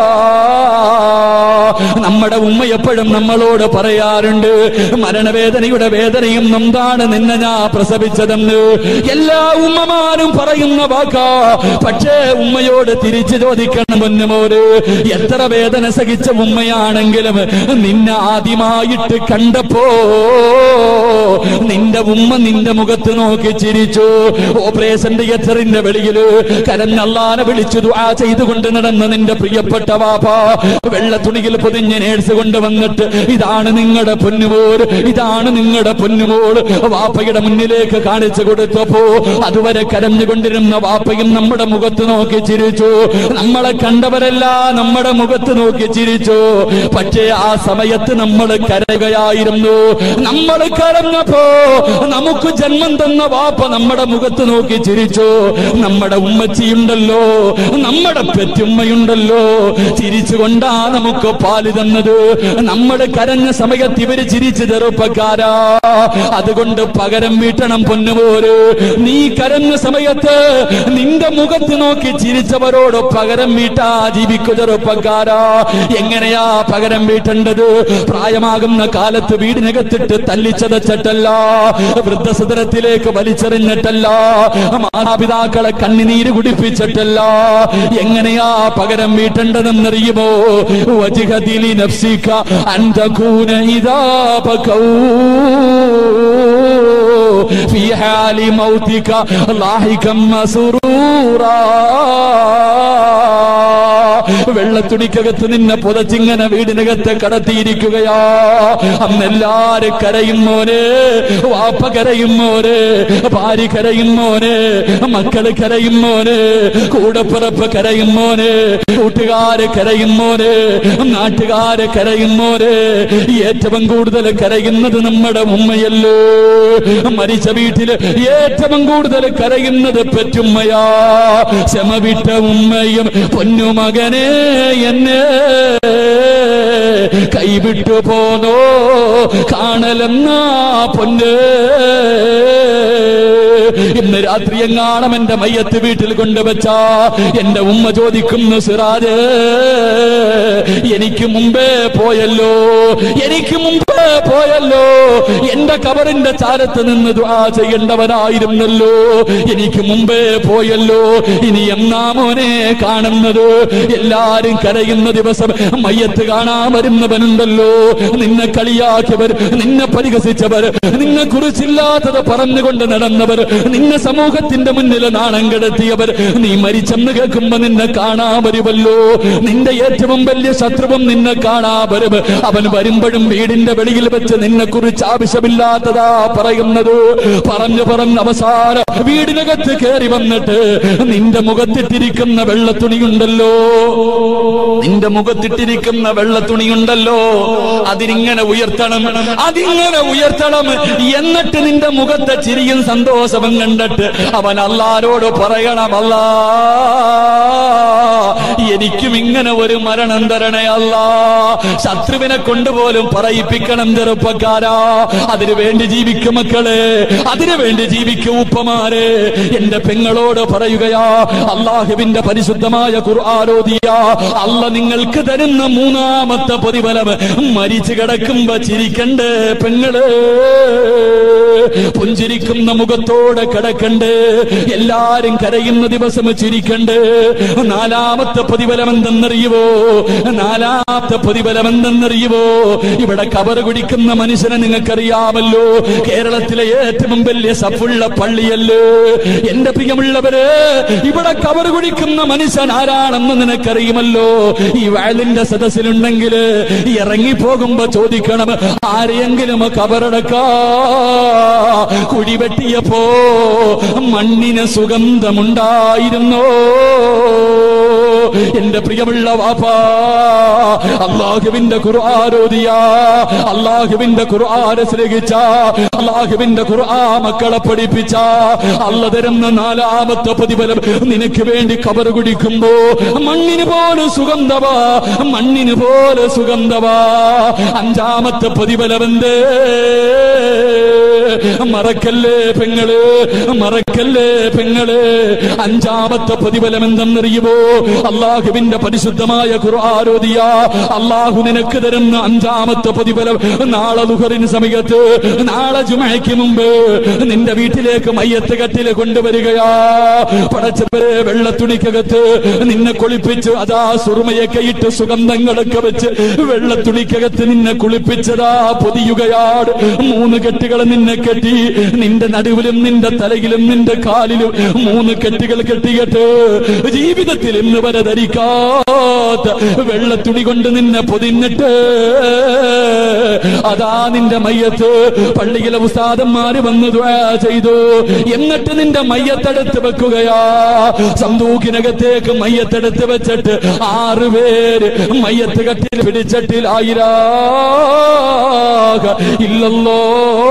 നമ്മുടെ ഉമ്മ എപ്പോഴും നമ്മളോട് പറയാറുണ്ട് മരണവേദനയുടെ വേദനയും നൊന്താണ് നിന്നെ ഞാൻ പ്രസവിച്ചതെന്ന് എല്ലാ ഉമ്മമാരും പറയുന്ന വാക്കാ പക്ഷേ ഉമ്മയോട് തിരിച്ചു ചോദിക്കണം പൊന്നുമോര് എത്ര വേദന സഹിച്ച ഉമ്മയാണെങ്കിലും നിന്നെ ആദ്യമായിട്ട് കണ്ടപ്പോ നിന്റെ ഉമ്മ നിന്റെ മുഖത്ത് നോക്കി ചിരിച്ചു ഓപ്പറേഷൻ തിയേറ്ററിന്റെ വെളിയില് കരഞ്ഞല്ലാനെ വിളിച്ചു ദുആ ചെയ്തുകൊണ്ട് നടന്ന നിന്റെ പ്രിയപ്പെട്ട വാപ്പ വെള്ള തുണിയിൽ പൊതിഞ്ഞ് നേഴ്സ് കൊണ്ടുവന്നിട്ട് ഇതാണ് നിങ്ങളുടെ പൊന്നുമോൾ ഇതാണ് നിങ്ങളുടെ പൊന്നുമോൾ വാപ്പയുടെ മുന്നിലേക്ക് കാണിച്ചു കൊടുത്തപ്പോ അതുവരെ കരഞ്ഞുകൊണ്ടിരുന്ന വാപ്പയും നമ്മുടെ മുഖത്ത് നോക്കി ചിരിച്ചു നമ്മളെ കണ്ടവരല്ല നമ്മുടെ മുഖത്ത് നോക്കി ചിരിച്ചു പക്ഷേ ആ സമയത്ത് നമ്മൾ കരയുകയായിരുന്നു നമ്മൾ കരഞ്ഞപ്പോ നമുക്ക് ജന്മം തന്ന വാപ്പ നമ്മുടെ മുഖത്ത് നോക്കി ചിരിച്ചു നമ്മുടെ ഉമ്മച്ചിയുണ്ടല്ലോ നമ്മുടെ പെറ്റുമ്മയുണ്ടല്ലോ ചിരിച്ചുകൊണ്ടാ നമുക്ക് പാല് തന്നത് നമ്മൾ കരഞ്ഞ സമയത്ത് ഇവര് ചിരിച്ചു ചെറുപ്പക്കാരാ അതുകൊണ്ട് പകരം വീട്ടണം പൊന്നുപോര് നീ കരഞ്ഞ സമയത്ത് നിന്റെ മുഖത്ത് നോക്കി ചിരിച്ചവരോട് പകരം വീട്ടാ ജീവിക്കു ചെറുപ്പക്കാരാ എങ്ങനെയാ പകരം വീട്ടേണ്ടത് പ്രായമാകുന്ന കാലത്ത് വീടിനകത്തിട്ട് തല്ലിച്ചതച്ചിട്ടല്ല വൃദ്ധസദനത്തിലേക്ക് വലിച്ചെറിഞ്ഞിട്ടല്ല മാതാപിതാക്കളെ കണ്ണിനീര് കുടിപ്പിച്ചിട്ടല്ല എങ്ങനെയാ പകരം വീട്ടേണ്ടതെന്നറിയുമോ വജിഹദിലി നഫ്സിക അന്തകൂന ഇദാ ബകൗ في حال موتك لاحقا مسرورا വെള്ളത്തുണിക്കകത്ത് നിന്നെ പുതച്ചിങ്ങനെ വീടിനകത്ത് കടത്തിയിരിക്കുകയാ അന്ന് എല്ലാരും കരയും മോനെ വാപ്പ കരയും മോനെ ഭാര്യ കരയും മോനെ മക്കള് കരയും മോനെ കൂടപ്പിറപ്പ് കരയും മോനെ കൂട്ടുകാര് കരയും മോനെ നാട്ടുകാര് കരയും മോനെ ഏറ്റവും കൂടുതൽ കരയുന്നത് നമ്മുടെ ഉമ്മയല്ലോ മരിച്ച വീട്ടില് ഏറ്റവും കൂടുതൽ കരയുന്നത് പെറ്റുമ്മയാ ക്ഷമ വിട്ട ഉമ്മയും പൊന്നുമകനെ എന്നെ കൈവിട്ടു പോന്നോ കാണലെന്നാ പൊന്ന് ഇന്ന് രാത്രി എങ്ങാണം എന്റെ മയ്യത്ത് വീട്ടിൽ കൊണ്ടുവച്ച എന്റെ ഉമ്മ ചോദിക്കുന്നു സിറാജ് എനിക്ക് മുമ്പേ പോയല്ലോ എനിക്ക് മുമ്പേ പോയല്ലോ എന്റെ കബറിന്റെ ചാരത്ത് നിന്ന് ദുആ ചെയ്യേണ്ടവനായിരുന്നല്ലോ എനിക്ക് മുമ്പേ പോയല്ലോ ഇനി എന്നാ മോനെ കാണുന്നത് എല്ലാരും കരയുന്ന ദിവസം മയ്യത്ത് കാണാൻ വരുന്നവനുണ്ടല്ലോ നിന്നെ കളിയാക്കിയവർ നിന്നെ പരിഹസിച്ചവർ നിന്നെ കുറിച്ചില്ലാത്തത് പറഞ്ഞുകൊണ്ട് നടന്നവർ നിന്നെ സമൂഹത്തിന്റെ മുന്നിൽ നാണം കെടുത്തിയവർ നീ മരിച്ചെന്ന് കേൾക്കുമ്പോ നിന്നെ കാണാൻ വരുമല്ലോ നിന്റെ ഏറ്റവും വലിയ ശത്രുവും നിന്നെ കാണാ വരും അവൻ വരുമ്പോഴും വീടിന്റെ വെളിയിൽ വെച്ച് നിന്നെ കുറിച്ച് ആവശ്യമില്ലാത്തതാ പറയുന്നത് പറഞ്ഞു പറഞ്ഞ് അവസാനം വീടിനകത്ത് കയറി വന്നിട്ട് നിന്റെ മുഖത്തിട്ടിരിക്കുന്ന വെള്ളത്തുണിയുണ്ടല്ലോ നിന്റെ മുഖത്തിട്ടിരിക്കുന്ന വെള്ളത്തുണിയുണ്ടല്ലോ അതിനിങ്ങനെ ഉയർത്തണം അതിങ്ങനെ ഉയർത്തണം എന്നിട്ട് നിന്റെ മുഖത്തെ ചിരിയും സന്തോഷവും കണ്ടിട്ട് അവൻ അല്ലാരോട് പറയണമല്ലാ എനിക്കും ഇങ്ങനെ ഒരു മരണം തരണേ അല്ല ശത്രുവിനെ കൊണ്ടുപോലും പറയിപ്പിക്കണം ചെറുപ്പക്കാരാ അതിനു വേണ്ടി ജീവിക്കും മക്കളെ അതിനു വേണ്ടി ജീവിക്കും ഉപ്പമാരെ എന്റെ പെങ്ങളോട് പറയുകയാ അള്ളാഹുവിന്റെ പരിശുദ്ധമായ ഖുർആാനോദിയ അല്ല നിങ്ങൾക്ക് തരുന്ന മൂന്നാമത്തെ പ്രതിഫലം മരിച്ചു കിടക്കുമ്പോ ചിരിക്കണ്ടേ പെങ്ങള് പുഞ്ചിരിക്കുന്ന മുഖത്തോടെ കിടക്കണ്ട് എല്ലാരും കരയുന്ന ദിവസം ചിരിക്കണ്ട് നാലാമത്തെ പ്രതിഫലം എന്തെന്നറിയുവോ നാലാമത്തെ പ്രതിഫലം എന്തെന്നറിയുവോ ഇവിടെ കബറ് കുടിക്കുന്ന മനുഷ്യനെ നിങ്ങൾക്കറിയാമല്ലോ കേരളത്തിലെ ഏറ്റവും വലിയ സഫുള്ള പള്ളിയല്ലോ എന്റെ പ്രിയമുള്ളവര് ഇവിടെ കബറ് കുടിക്കുന്ന മനുഷ്യൻ ആരാണെന്ന് നിനക്കറിയുമല്ലോ ഈ വയലിന്റെ സദസ്സിലുണ്ടെങ്കിൽ ഇറങ്ങി പോകുമ്പോ ചോദിക്കണം ആരെയെങ്കിലും കബറടക്കാ കുടിവെട്ടിയപ്പോ മണ്ണിന് സുഗന്ധമുണ്ടായിരുന്നോ എന്റെ പ്രിയമുള്ള വാപ്പാ അള്ളാഹുവിന്റെ ഖുർആാരോദിയ അള്ളാഹുവിന്റെ ഖുർആാനെ സ്നേഹിച്ച അള്ളാഹുവിന്റെ ഖുർആ മക്കളെ പഠിപ്പിച്ച അല്ല തരുന്ന നാലാമത്തെ പ്രതിഫലം നിനക്ക് വേണ്ടി കബറ് കുടിക്കുമ്പോ മണ്ണിന് പോലെ സുഗന്ധവാ മണ്ണിന് പോലെ സുഗന്ധവാ അഞ്ചാമത്തെ പ്രതിഫലം എന്തേ മറക്കല്ലേ പെങ്ങള് മറക്കല്ലേ പെങ്ങള് അഞ്ചാമത്തെ പ്രതിഫലം എന്തെന്നറിയുമോ അള്ളാഹുവിന്റെ പരിശുദ്ധമായ ഖുർആാരോദിയ അള്ളാഹു നിനക്ക് തരുന്ന അഞ്ചാമത്തെ പ്രതിഫലം നാളെ ദുഹറിന് സമയത്ത് നാളെ ജുമയ്ക്ക് മുമ്പ് നിന്റെ വീട്ടിലേക്ക് മയ്യത്ത് കട്ടില് കൊണ്ടുവരികയാ പടച്ചവരെ വെള്ളത്തുണിക്കകത്ത് നിന്നെ കുളിപ്പിച്ച് അതാ സുറുമയൊക്കെ ഇട്ട് സുഗന്ധങ്ങളൊക്കെ വെച്ച് വെള്ളത്തുണിക്കകത്ത് നിന്നെ കുളിപ്പിച്ചതാ പൊതിയുകയാണ് മൂന്ന് കെട്ടുകൾ നിന്നെ കെട്ടി നിന്റെ നടുവിലും നിന്റെ തലയിലും നിന്റെ കാലിലും മൂന്ന് കെട്ടുകൾ കെട്ടിയിട്ട് ജീവിതത്തിൽ ഇന്ന് വരെ ധരിക്കാത്ത വെള്ളത്തുണി കൊണ്ട് നിന്നെ പൊതിഞ്ഞിട്ട് അതാ നിന്റെ മയ്യത്ത് പള്ളിയിലെ ഉസ്താദന്മാര് വന്ന് ദുആ ചെയ്തു എന്നിട്ട് നിന്റെ മയ്യത്തെടുത്ത് വെക്കുകയാ സന്തൂക്കിനകത്തേക്ക് മയ്യത്തെടുത്ത് വെച്ചിട്ട് ആറ് പേര് മയ്യത്ത് കട്ടിൽ പിടിച്ചിട്ടിൽ ആയിരാ ഇല്ലല്ലോ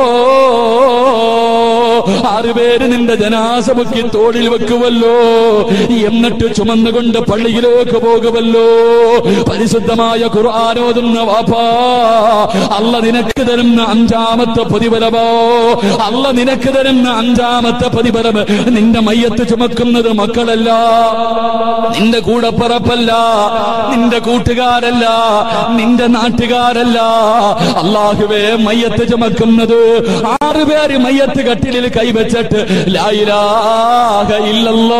ആറുപേര് നിന്റെ ജനാസ മുക്കി തോളിൽ വെക്കുമല്ലോ എന്നിട്ട് ചുമന്നുകൊണ്ട് പള്ളിയിലേക്ക് പോകുമല്ലോ പരിശുദ്ധമായ ഖുർആാനോതുന്ന വാപ്പാ അല്ല നിനക്ക് തരുന്ന അഞ്ചാമത്തെ പ്രതിഫലമോ അല്ല നിനക്ക് തരുന്ന അഞ്ചാമത്തെ പ്രതിഫലം നിന്റെ മയ്യത്ത് ചുമക്കുന്നത് മക്കളല്ല നിന്റെ കൂടപ്പറപ്പല്ല നിന്റെ കൂട്ടുകാരല്ല നിന്റെ നാട്ടുകാരല്ല അള്ളാഹുവേ മയ്യത്ത് ചുമക്കുന്നത് ആറുപേര് മയ്യത്ത് കട്ടിലിൽ കൈവച്ചിട്ട് ലായിലാഹ ഇല്ലല്ലോ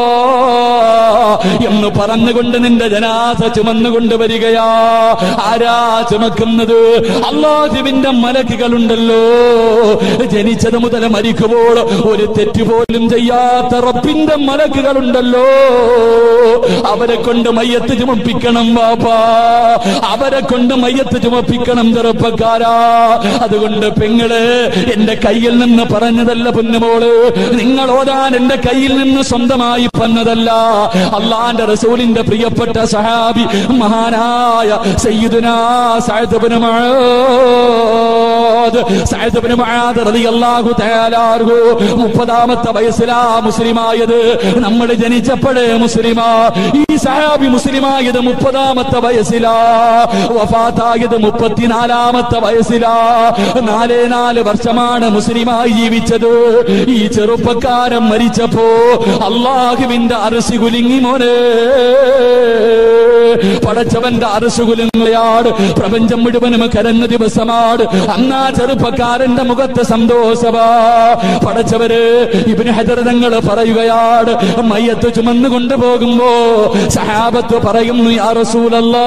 എന്ന് പറഞ്ഞുകൊണ്ട് നിന്റെ ജനാസ ചുമന്നുകൊണ്ട് വരികയാ ആരാ ചുമക്കുന്നത് അള്ളാഹുവിന്റെ മലക്കുകളുണ്ടല്ലോ ജനിച്ചത് മുതൽ മരിക്കുമ്പോൾ ഒരു തെറ്റ് പോലും ചെയ്യാത്ത റബ്ബിന്റെ മലക്കുകളുണ്ടല്ലോ അവരെ കൊണ്ട് മയ്യത്ത് ചുമപ്പിക്കണം വാപ്പാ അവരെ കൊണ്ട് മയ്യത്ത് ചുമപ്പിക്കണം ചെറുപ്പക്കാരാ അതുകൊണ്ട് പെങ്ങള് എന്റെ കയ്യിൽ നിന്ന് പറഞ്ഞതല്ല പൊന്നുമോള് നിങ്ങൾ ഓതാൻ എന്റെ കയ്യിൽ നിന്ന് സ്വന്തമായി പറഞ്ഞതല്ല അള്ളാന്റെ റസൂലിന്റെ പ്രിയപ്പെട്ട സഹാബി മഹാനായ സയ്യിദുനാ Saad ibn Muadh Muadh Saad ibn Muadh റളിയല്ലാഹു തആല അൻഹു മുപ്പതാമത്തെ വയസ്സിലാ മുസ്ലിമായത് നമ്മൾ ജനിച്ചപ്പോഴേ മുസ്ലിമാ ഈ സഹാബി മുസ്ലിമായത് മുപ്പതാമത്തെ വയസ്സിലാ വഫാത്തായത് മുപ്പത്തിനാലാമത്തെ വയസ്സിലാ നാലേ നാല് വർഷമാണ് മുസ്ലിമായി ജീവിച്ചത് ഈ ചെറുപ്പക്കാരൻ മരിച്ചപ്പോ അള്ളാഹുവിന്റെ അരസി കുലുങ്ങി മോനെ പടച്ചവന്റെ അരസു കുലുങ്ങുകയാണ് പ്രപഞ്ചം മുഴുവനും കരഞ്ഞ ദിവസമാണ് അന്നാ ചെറുപ്പക്കാരന്റെ മുഖത്ത് സന്തോഷമാ പടച്ചവര് ഇബിന് ഹജർ തങ്ങൾ പറയുകയാണ് മയ്യത്ത് ചുമന്നു കൊണ്ടുപോകുമ്പോ സഹാബത്ത് പറയുന്നു യാ റസൂലല്ലാ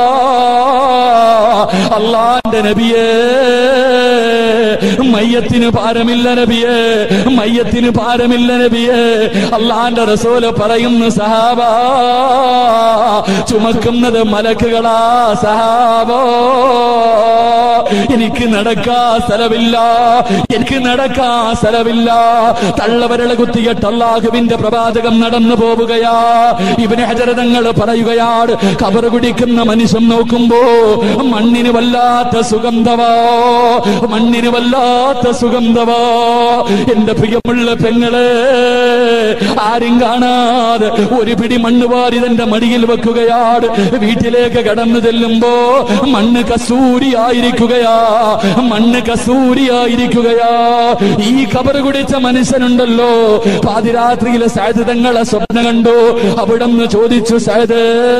അള്ളാന്റെ നബിയേ മയ്യത്തിന് ഭാരമില്ല നബിയേ മയ്യത്തിന് ഭാരമില്ല നബിയേ അള്ളാന്റെ റസൂല് പറയുന്നു സഹാബ ചുമക്കുന്നത് മലക്കുകളാ സഹാബോ എനിക്ക് നടക്കാ സ്ഥലമില്ല എനിക്ക് നടക്കാ സ്ഥലമില്ല തള്ളവരള കുത്തിയിട്ട് അള്ളാഹുവിന്റെ പ്രവാചകം നടന്നു പോവുകയാ ഇവന് ഹജരതങ്ങൾ പറയുകയാണ് കബർ കുടിക്കുന്ന മനുഷ്യൻ നോക്കുമ്പോ മണ്ണിന് വല്ലാത്ത സുഗന്ധവാ മണ്ണിന് വല്ലാത്ത സുഗന്ധവാ എന്റെ പ്രിയമുള്ള പെങ്ങളെ ആരും കാണാതെ ഒരു പിടി മണ്ണ് വാരി തന്റെ മടിയിൽ വെക്കുകയാണ് വീട്ടിലേക്ക് കടന്നു ചെല്ലുമ്പോ മണ്ണ് കസൂരിയായിരിക്കുകയാ മണ്ണ് കസൂരിയായിരിക്കുകയാ ഈ കബർ കുടിച്ച മനുഷ്യനുണ്ടല്ലോ പാതിരാത്രിയിലെ സാധ്യതങ്ങളെ സ്വപ്നം കണ്ടു അവിടെന്ന് ചോദിച്ചു സാദ്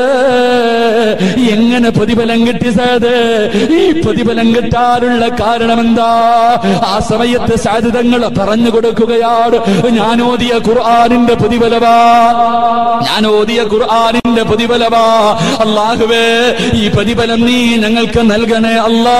എങ്ങനെ പ്രതിഫലം കിട്ടി സാദ് ഈ പ്രതിഫലം കിട്ടാനുള്ള കാരണം എന്താ ആ സമയത്ത് സാധ്യതങ്ങൾ പറഞ്ഞു കൊടുക്കുകയാണ് ഞാൻ ഓതിയ ഖുർആാനിന്റെ പ്രതിഫലവാ ഞാൻ ഓതിയ ഖുർആാനിന്റെ പ്രതിഫലവാ അള്ളാഹുവേ ഈ പ്രതിഫലം നീ ഞങ്ങൾക്ക് നൽകണേ അല്ലാ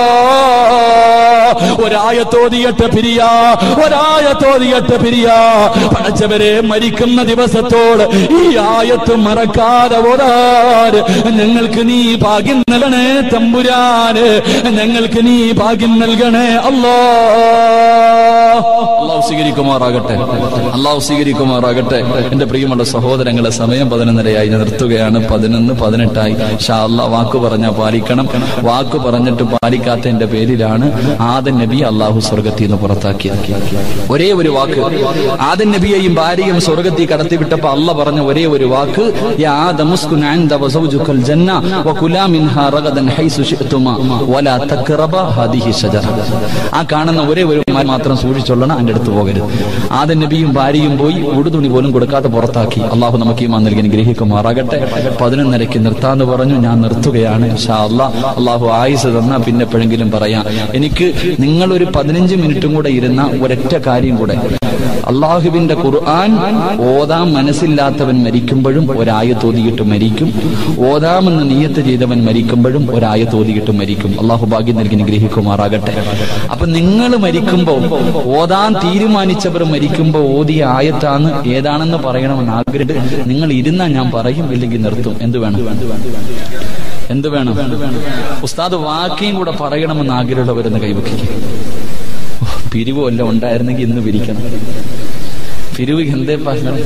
ഒരായത്തോതിയട്ട് പിരിയ ഒരായത്തോതിയട്ട് പിരിയ പടച്ചവരെ മരിക്കുന്ന ദിവസത്തോട് ഈ ആയത്ത് മറക്കാതെ ഓടാൻ ഞങ്ങൾക്ക് നീ ഭാഗ്യം നൽകണേ തമ്പുരാന് ഞങ്ങൾക്ക് നീ ഭാഗ്യം നൽകണേ അല്ലാ അള്ളാഹു സ്വീകരിക്കുമാറാകട്ടെ അള്ളാഹു സ്വീകരിക്കുമാറാകട്ടെ എന്റെ പ്രിയമുള്ള സഹോദരങ്ങളെ സമയം പതിനൊന്നരയായി ഞാൻ നിർത്തുകയാണ് പതിനൊന്ന് പതിനെട്ടായി ഷാ അള്ളാഹ് വാക്ക് പറഞ്ഞാൽ പാലിക്കണം വാക്ക് പറഞ്ഞിട്ട് പാലിക്കാത്തതിന്റെ പേരിലാണ് ആദൻ നബി അള്ളാഹു സ്വർഗത്തിൽ നിന്ന് പുറത്താക്കിയത് ഒരേ ഒരു വാക്ക് ആദൻ നബിയെയും ഭാര്യയും സ്വർഗത്തിൽ കടത്തിവിട്ടപ്പോ അല്ല പറഞ്ഞ ഒരേ ഒരു വാക്ക് യാ ആദമുസ്കുൻ അൻത വസൗജുക്കൽ ജന്ന വകുലാ മിൻഹാ റഗദൻ ഹൈസു ശിഅ്തുമാ വലാ തഖറബ ഹാദിഹി ഷജറ ആ കാണുന്ന ഒരേ ഒരു മരം മാത്രം സൂക്ഷിച്ചൊള്ളണം അതിന്റെ അടുത്ത് പോകരുത് ആദൻ നബിയും ഭാര്യയും പോയി ഉടുതുണി പോലും കൊടുക്കാതെ പുറത്താക്കി അള്ളാഹു നമുക്ക് ഈ നൽകി ഗ്രഹിക്കുമാറാകട്ടെ പതിനൊന്നരയ്ക്ക് നിർത്താന്ന് പറഞ്ഞു ഞാൻ നിർത്തുകയാണ് ഷാ അല്ലാ അള്ളാഹു ആയുസ് തന്നാ പിന്നെ എപ്പോഴെങ്കിലും പറയാം എനിക്ക് നിങ്ങൾ ഒരു പതിനഞ്ച് മിനിറ്റും കൂടെ ഇരുന്ന ഒരൊറ്റ കാര്യം കൂടെ അള്ളാഹുവിന്റെ ഖുർആൻ ഓതാം മനസ്സില്ലാത്തവൻ മരിക്കുമ്പോഴും ഒരായത്തോതിയിട്ട് മരിക്കും ഓതാമെന്ന് നീയത്ത് ചെയ്തവൻ മരിക്കുമ്പോഴും ഒരായത്തോതിയിട്ട് മരിക്കും അള്ളാഹു ഭാഗ്യം നൽകി നിഗ്രഹിക്കുമാറാകട്ടെ അപ്പൊ നിങ്ങൾ മരിക്കുമ്പോ ഓതാൻ തീരുമാനിച്ചവർ മരിക്കുമ്പോ ഓതിയ ആയത്താണ് ഏതാണെന്ന് പറയണമെന്ന് ആഗ്രഹം നിങ്ങൾ ഇരുന്നാ ഞാൻ പറയും ഇല്ലെങ്കിൽ നിർത്തും എന്ത് വേണം എന്ത് വേണം ഉസ്താദ് വാക്കിയും കൂടെ പറയണമെന്ന് ആഗ്രഹമുള്ളവരെന്ന് കൈവയ്ക്കും പിരിവ് വല്ലതും ഉണ്ടായിരുന്നെങ്കിൽ ഇന്ന് പിരിക്കണം പിരിവ് എന്തേ പറഞ്ഞു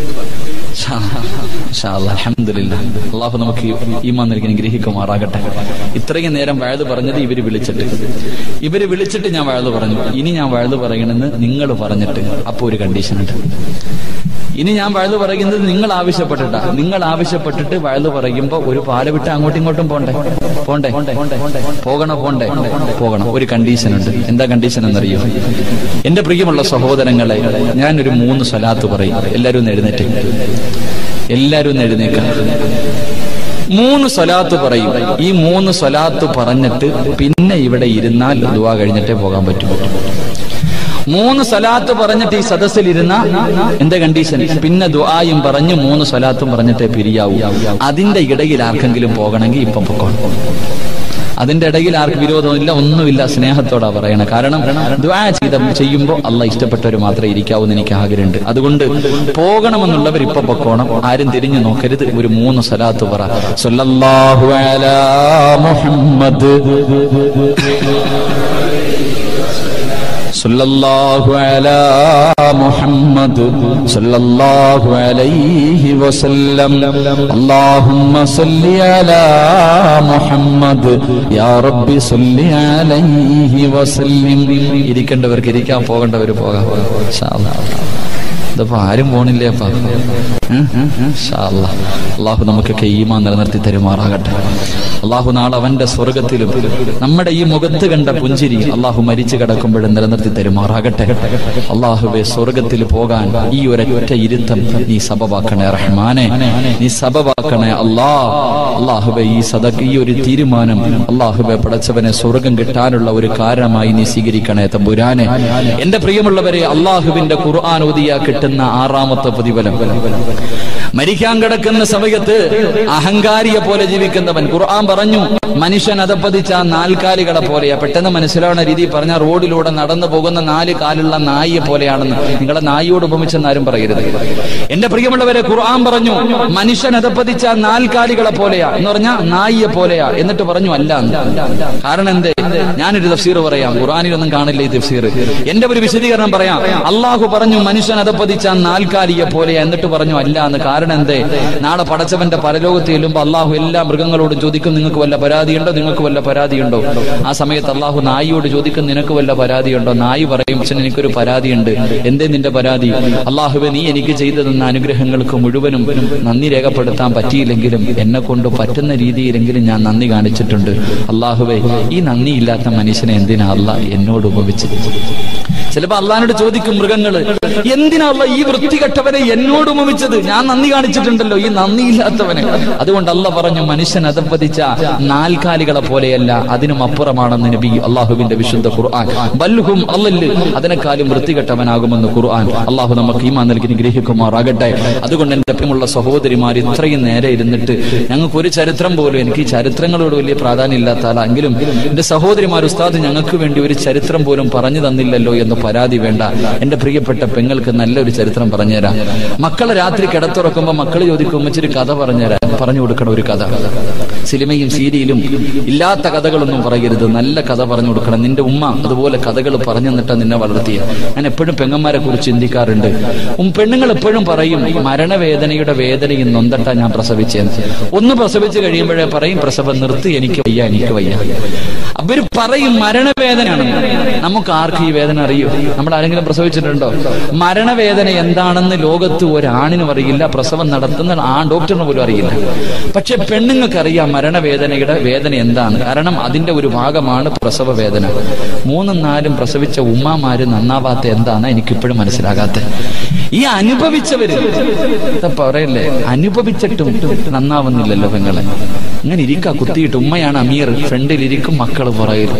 അള്ളാഹു നമുക്ക് ഈമാൻ നൽകി ഗ്രഹിക്കുമാറാകട്ടെ ഇത്രയും നേരം വഴുത് പറഞ്ഞത് ഇവര് വിളിച്ചിട്ട് ഇവര് വിളിച്ചിട്ട് ഞാൻ വഴുത് പറഞ്ഞു ഇനി ഞാൻ വഴുത് പറയണമെന്ന് നിങ്ങൾ പറഞ്ഞിട്ട് അപ്പൊ ഒരു കണ്ടീഷൻ ഉണ്ട് ഇനി ഞാൻ വഴുത് പറയുന്നത് നിങ്ങൾ ആവശ്യപ്പെട്ടിട്ടാ നിങ്ങൾ ആവശ്യപ്പെട്ടിട്ട് വഴുത് പറയുമ്പോ ഒരു പാല വിട്ട് അങ്ങോട്ടും ഇങ്ങോട്ടും പോണ്ടേ പോണ്ടേ പോകണോ പോണ്ടേ പോകണം ഒരു കണ്ടീഷൻ ഉണ്ട് എന്താ കണ്ടീഷൻ എന്നറിയോ എന്റെ പ്രിയമുള്ള സഹോദരങ്ങളെ ഞാനൊരു മൂന്ന് സ്വലാത്ത് പറയും എല്ലാരും ഒന്ന് എഴുന്നേറ്റ് എല്ലാരും ഒന്ന് എഴുന്നേക്കാം മൂന്ന് സ്വലാത്ത് പറയും ഈ മൂന്ന് സ്വലാത്ത് പറഞ്ഞിട്ട് പിന്നെ ഇവിടെ ഇരുന്നാൽ ദുവാ കഴിഞ്ഞിട്ടേ പോകാൻ പറ്റും മൂന്ന് സ്വലാത്ത് പറഞ്ഞിട്ട് ഈ സദസ്സിൽ ഇരുന്ന എന്റെ കണ്ടീഷൻ പിന്നെ ദുആയും പറഞ്ഞ് മൂന്ന് സ്വലാത്തും പറഞ്ഞിട്ടേ പിരിയാവൂ അതിന്റെ ഇടയിൽ ആർക്കെങ്കിലും പോകണമെങ്കിൽ ഇപ്പം പൊക്കോണം അതിന്റെ ഇടയിൽ ആർക്ക് വിരോധമില്ല ഒന്നുമില്ല സ്നേഹത്തോടാ പറയണം കാരണം ദ്വാ ചെയ്ത ചെയ്യുമ്പോൾ അല്ല ഇഷ്ടപ്പെട്ടവർ മാത്രമേ ഇരിക്കാവൂ എന്ന് എനിക്ക് ആഗ്രഹമുണ്ട് അതുകൊണ്ട് പോകണമെന്നുള്ളവർ ഇപ്പൊ പൊക്കോണം ആരും തിരിഞ്ഞു നോക്കരുത് ഒരു മൂന്ന് സ്വലാത്ത് പറ സല്ലല്ലാഹു അലാ മുഹമ്മദ് സല്ലല്ലാഹു അലാ മുഹമ്മദ് സല്ലല്ലാഹു അലൈഹി വസല്ലം اللهم صل على محمد يا رب صل عليه وسلم ഇരിക്കേണ്ടവർക്ക് ഇരിക്കാൻ പോകേണ്ടവർ പോകാം ഇൻഷാ അല്ലാഹ്. ഇതിപ്പോ ആരും പോണില്ലേ അപ്പ അള്ളാഹു നമുക്കൊക്കെ ഈമാ നിലനിർത്തി തരുമാറാകട്ടെ അള്ളാഹു നാളെ അവന്റെ സ്വർഗത്തിലും നമ്മുടെ ഈ മുഖത്ത് കണ്ട പുഞ്ചിരി അള്ളാഹു മരിച്ചു കിടക്കുമ്പോഴും നിലനിർത്തി തരുമാറാകട്ടെ അള്ളാഹുവെ സ്വർഗത്തിൽ പോകാൻ ഈ ഒരൊറ്റ ഇരുത്തം നീ സബവാക്കണേ റഹ്മാനെ നീ സബവാക്കണേ അല്ലാ അള്ളാഹുബെ ഈ സദ ഈ ഒരു തീരുമാനം അള്ളാഹുബെ പടച്ചവനെ സ്വർഗം കിട്ടാനുള്ള ഒരു കാരണമായി നീ സ്വീകരിക്കണേ തമ്പുരാനെ എന്റെ പ്രിയമുള്ളവരെ അള്ളാഹുവിന്റെ ഖുർആൻ ഓതിയ കിട്ടുന്ന ആറാമത്തെ പ്രതിഫലം മരിക്കാൻ കിടക്കുന്ന സമയത്ത് അഹങ്കാരിയെ പോലെ ജീവിക്കുന്നവൻ ഖുർആൻ പറഞ്ഞു മനുഷ്യൻ അതപ്പതിച്ച നാൽക്കാലികളെ പോലെയാ പെട്ടെന്ന് മനസ്സിലാവുന്ന രീതി പറഞ്ഞ റോഡിലൂടെ നടന്നു പോകുന്ന നാല് കാലുള്ള നായിയെ പോലെയാണെന്ന് നിങ്ങളെ നായിയോട് ഉപമിച്ചെന്ന് ആരും പറയരുത് എന്റെ പ്രിയമുള്ളവരെ ഖുർആൻ പറഞ്ഞു മനുഷ്യൻ അതപ്പതിച്ച നാൽക്കാലികളെ പോലെയാ എന്ന് പറഞ്ഞാൽ നായിയെ പോലെയാ എന്നിട്ട് പറഞ്ഞു അല്ല എന്ന്. കാരണം എന്തേ ഞാനൊരു തഫ്സീർ പറയാം ഖുർആനിലൊന്നും കാണില്ല ഈ തഫ്സീർ എന്റെ ഒരു വിശദീകരണം പറയാം അള്ളാഹു പറഞ്ഞു മനുഷ്യൻ അതപ്പതിച്ച നാൽക്കാലിയെ പോലെയാ എന്നിട്ട് പറഞ്ഞു അല്ല എന്ന് കാരണം എന്തേ നാളെ പടച്ചവന്റെ പരലോകത്ത് ചെല്ലുമ്പോ അള്ളാഹു എല്ലാ മൃഗങ്ങളോടും ചോദിക്കും നിങ്ങൾക്ക് വല്ല പരാതിയുണ്ടോ നിങ്ങൾക്ക് വല്ല പരാതിയുണ്ടോ ആ സമയത്ത് അള്ളാഹു നായിയോട് ചോദിക്കും നിനക്ക് വല്ല പരാതിയുണ്ടോ നായി പറയും പക്ഷെ എനിക്കൊരു പരാതിയുണ്ട് എന്തേ നിന്റെ പരാതി അള്ളാഹുവെ നീ എനിക്ക് ചെയ്തു തന്ന അനുഗ്രഹങ്ങൾക്ക് മുഴുവനും നന്ദി രേഖപ്പെടുത്താൻ പറ്റിയില്ലെങ്കിലും എന്നെ കൊണ്ട് പറ്റുന്ന രീതിയിലെങ്കിലും ഞാൻ നന്ദി കാണിച്ചിട്ടുണ്ട് അള്ളാഹുവെ ഈ നന്ദിയില്ലാത്ത മനുഷ്യനെ എന്തിനാ അല്ല എന്നോട് ഉപമിച്ചത് ചിലപ്പോ അള്ളഹാനോട് ചോദിക്കും മൃഗങ്ങള് എന്തിനാ അല്ല ഈ വൃത്തികെട്ടവനെ എന്നോട് ഉപമിച്ചത് ഞാൻ നന്ദി കാണിച്ചിട്ടുണ്ടല്ലോ ഈ നന്ദിയില്ലാത്തവനെ അതുകൊണ്ട് അല്ല പറഞ്ഞു മനുഷ്യൻ അതപ്പതിച്ച നാൽക്കാലികളെ പോലെയല്ല അതിനും അപ്പുറമാണെന്ന് നബി അള്ളാഹുവിന്റെ വിശുദ്ധ ഖുർആൻ ബൽഹും അല്ലല് അതിനെക്കാളും വൃത്തികെട്ടവനാകുമെന്ന് ഖുർആൻ അള്ളാഹു നമുക്ക് ഈമാ നൽകി ഗ്രഹിക്കുമാറാകട്ടെ അതുകൊണ്ട് എന്റെ പ്രിയമുള്ള സഹോദരിമാർ ഇത്രയും നേരെ ഇരുന്നിട്ട് ഞങ്ങൾക്ക് ഒരു ചരിത്രം പോലും എനിക്ക് ഈ ചരിത്രങ്ങളോട് വലിയ പ്രാധാന്യം ഇല്ലാത്ത ആളെങ്കിലും എന്റെ സഹോദരിമാർ ഉസ്താദ് ഞങ്ങൾക്ക് വേണ്ടി ഒരു ചരിത്രം പോലും പറഞ്ഞു തന്നില്ലല്ലോ എന്ന് പരാതി വേണ്ട എന്റെ പ്രിയപ്പെട്ട പെങ്ങൾക്ക് നല്ലൊരു ചരിത്രം പറഞ്ഞുതരാം മക്കളെ രാത്രി കിടത്തുറക്കുമ്പോ മക്കൾ ചോദിക്കും ഇച്ചിരി കഥ പറഞ്ഞുതരാം പറഞ്ഞു കൊടുക്കണം ഒരു കഥ സിനിമയും സീരിയലും ഇല്ലാത്ത കഥകളൊന്നും പറയരുത് നല്ല കഥ പറഞ്ഞു കൊടുക്കണം നിന്റെ ഉമ്മ അതുപോലെ കഥകൾ പറഞ്ഞു തന്നിട്ടാ നിന്നെ വളർത്തിയ ഞാൻ എപ്പോഴും പെങ്ങന്മാരെ കുറിച്ച് ചിന്തിക്കാറുണ്ട് ഉം പെണ്ണുങ്ങൾ എപ്പോഴും പറയും മരണവേദനയുടെ വേദനയും നൊന്തട്ടാ ഞാൻ പ്രസവിച്ചെന്ന് ഒന്ന് പ്രസവിച്ച് കഴിയുമ്പോഴേ പറയും പ്രസവം നിർത്തി എനിക്ക് വയ്യ എനിക്ക് വയ്യ അവര് പറയും മരണവേദനയാണ് നമുക്ക് ആർക്കും ഈ വേദന അറിയൂ നമ്മൾ ആരെങ്കിലും പ്രസവിച്ചിട്ടുണ്ടോ മരണവേദന എന്താണെന്ന് ലോകത്ത് ഒരാണിനും അറിയില്ല പ്രസവം നടത്തുന്ന ആ ഡോക്ടറിന് പോലും അറിയില്ല പക്ഷെ പെണ്ണുങ്ങൾക്ക് അറിയാം മരണവേദനയുടെ വേദന എന്താണ് കാരണം അതിന്റെ ഒരു ഭാഗമാണ് പ്രസവ വേദന മൂന്നും നാലും പ്രസവിച്ച ഉമ്മാമാര് നന്നാവാത്ത എന്താണ് എനിക്കിപ്പോഴും മനസ്സിലാകാത്ത ഈ അനുഭവിച്ചവര് ഇതാ പറയല്ലേ അനുഭവിച്ചിട്ടും നന്നാവുന്നില്ലല്ലോ പെങ്ങളെ ഇങ്ങനെ ഇരിക്ക കുത്തിയിട്ട് ഉമ്മയാണ് അമീർ ഫ്രണ്ടിൽ ഇരിക്കും മക്കള് പുറകിൽ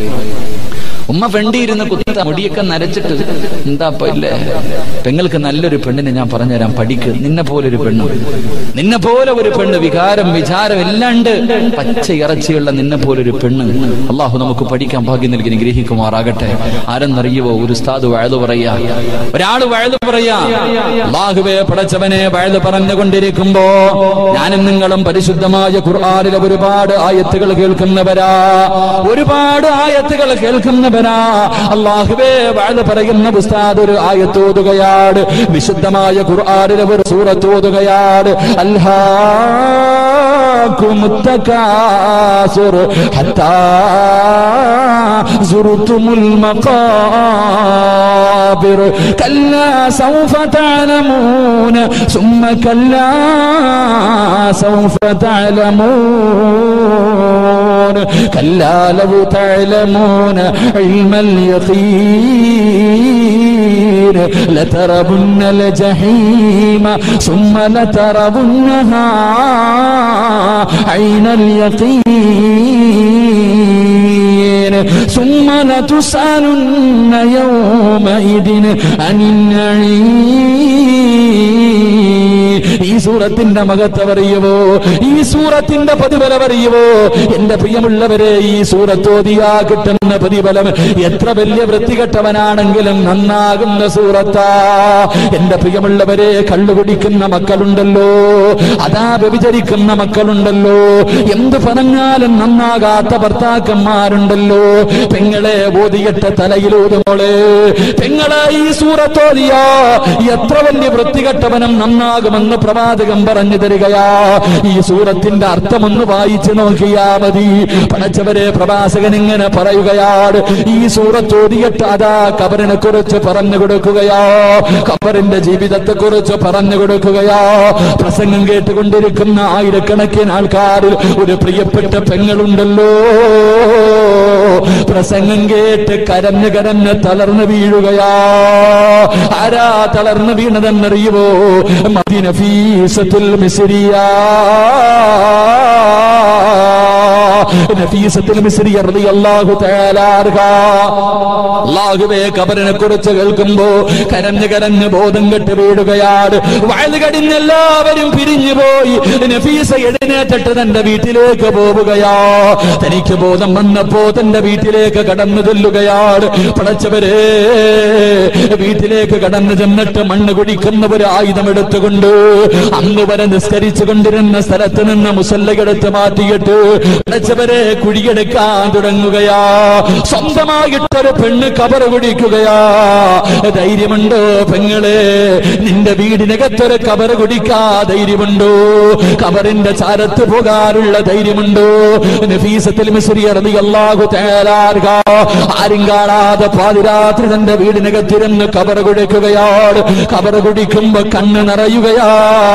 ഉമ്മ ഫ്രണ്ടിയിരുന്ന് കുത്ത മുടിയൊക്കെ നരച്ചിട്ട് എന്താ ഇപ്പൊ ഇല്ലേ പെങ്ങൾക്ക് നല്ലൊരു പെണ്ണിനെ ഞാൻ പറഞ്ഞുതരാം പഠിക്ക് നിന്നെ പോലെ ഒരു പെണ്ണ് നിന്നെ പോലെ ഒരു പെണ്ണ് വികാരം വിചാരം എല്ലാം ഉണ്ട് പച്ച ഇറച്ചിയുള്ള നിന്നെ പോലെ ഒരു പെണ്ണ് അള്ളാഹു നമുക്ക് പഠിക്കാൻ ഭാഗ്യം നൽകി ഗ്രഹിക്കുമാറാകട്ടെ ആരെന്നറിയുവോ ഒരു ഉസ്താദ് വഴുതു പറയാ ഒരാള് വഴുതു പറയാ അള്ളാഹുവെ പടച്ചവനെ വഴുതു പറഞ്ഞുകൊണ്ടിരിക്കുമ്പോ ഞാനും നിങ്ങളും പരിശുദ്ധമായ ഖുർആാനിലെ ഒരുപാട് ആയത്തുകൾ കേൾക്കുന്നവരാ ഒരുപാട് ആയത്തുകൾ കേൾക്കുന്നവരാ അള്ളാഹുവേ വാഴ പറയുന്ന ഉസ്താദ് ഒരു ആയത്തോതുകയാണ് വിശുദ്ധമായ ഖുർആാനിലെ ഒരു സൂറത്തോതുകയാണ് അൽഹാക്കുമുത്തകാസുർ ഹത്താ സുറുത്തുമുൽ മഖാബിർ കല്ലാ സൗഫ തഅലമൂന ثم كلا سوف تعلمون كلا لو تعلمون علم اليقين لتربن الجحيم ثم لتربنها عين اليقين ثم لتسألن يومئذ عن النعيم ഈ സൂറത്തിന്റെ മഹത്വറിയുവോ ഈ സൂറത്തിന്റെ പ്രതിഫലമറിയുവോ എന്റെ പ്രിയമുള്ളവരെ ഈ സൂറത്തോതിയാ കിട്ടുന്ന പ്രതിഫലം എത്ര വലിയ വൃത്തികെട്ടവനാണെങ്കിലും നന്നാകുന്ന സൂറത്താ എന്റെ പ്രിയമുള്ളവരെ കള്ളുകുടിക്കുന്ന മക്കളുണ്ടല്ലോ അതാ വ്യഭിചരിക്കുന്ന മക്കളുണ്ടല്ലോ എന്ത് പറഞ്ഞാലും നന്നാകാത്ത ഭർത്താക്കന്മാരുണ്ടല്ലോ പെങ്ങളെ ഓതിയിട്ട തലയിലൂതുമോളെ പെങ്ങളെ ഈ സൂറത്തോതിയാ എത്ര വലിയ വൃത്തികെട്ടവനും നന്നാകുമെന്ന് പ്രവാചകം പറഞ്ഞു തരികയാ ഈ സൂറത്തിന്റെ അർത്ഥമൊന്ന് വായിച്ചു നോക്കിയാ മതി പടച്ചവരെ പ്രവാചകൻ ഇങ്ങനെ പറയുകയാണ് ഈ സൂറത്തോതിയിട്ട് അതാ കബറിനെ കുറിച്ച് പറഞ്ഞു കൊടുക്കുകയാ കബറിന്റെ ജീവിതത്തെ കുറിച്ച് പറഞ്ഞു കൊടുക്കുകയാ പ്രസംഗം കേട്ടുകൊണ്ടിരിക്കുന്ന ആയിരക്കണക്കിന് ആൾക്കാരിൽ ഒരു പ്രിയപ്പെട്ട പെങ്ങളുണ്ടല്ലോ പ്രസംഗം കേട്ട് കരഞ്ഞ് കരഞ്ഞ് തളർന്നു വീഴുകയാ ആരാ തളർന്നു വീണതെന്നറിയുവോ മദീന ഫീസത്തുൽ മിസ്രിയാ നഫീസത്തുൽ മിസ്രി റളിയല്ലാഹു തആല അൻഹാ അല്ലാഹുവേ കബറിനെ കുറിച്ച് കേൾക്കുമ്പോ കരഞ്ഞ് കരഞ്ഞ് ബോധം കെട്ട് വീടുകയാണ് വയത് കടിഞ്ഞ് എല്ലാവരും പിരിഞ്ഞു പോയി നഫീസ എഴുന്നേറ്റിട്ട് തന്റെ വീട്ടിലേക്ക് പോവുകയാ തനിക്ക് ബോധം വന്നപ്പോ തന്റെ വീട്ടിലേക്ക് കടന്നു ചെല്ലുകയാണ് പടച്ചവരെ വീട്ടിലേക്ക് കടന്നു ചെന്നിട്ട് മണ്ണ് കുടിക്കുന്ന ഒരു ആയുധം എടുത്തുകൊണ്ട് അന്ന് വരെ നിസ്കരിച്ചു കൊണ്ടിരുന്ന സ്ഥലത്ത് നിന്ന് മുസല്ലകെടുത്ത് മാറ്റിയിട്ട് പടച്ചവരെ കുഴിയെടുക്കാൻ തുടങ്ങുകയാ സ്വന്തമായിട്ടൊരു പെണ്ണ് കബറ് കുടിക്കുകയാ ധൈര്യമുണ്ടോ പെങ്ങളെ നിന്റെ വീടിനകത്തൊരു കബറ് കുടിക്കാ ധൈര്യമുണ്ടോ കബറിന്റെ ചാരത്ത് പോകാനുള്ള ധൈര്യമുണ്ടോ നഫീസത്തിൽ മിസ്രി റളിയല്ലാഹു തആല അൻഹാ ആരും കാണാതെ പാതിരാത്രി തന്റെ വീടിനകത്തിരുന്ന് കബറ് കുടിക്കുകയാണ് കബറ് കുടിക്കുമ്പോ കണ്ണ് നിറയുകയാ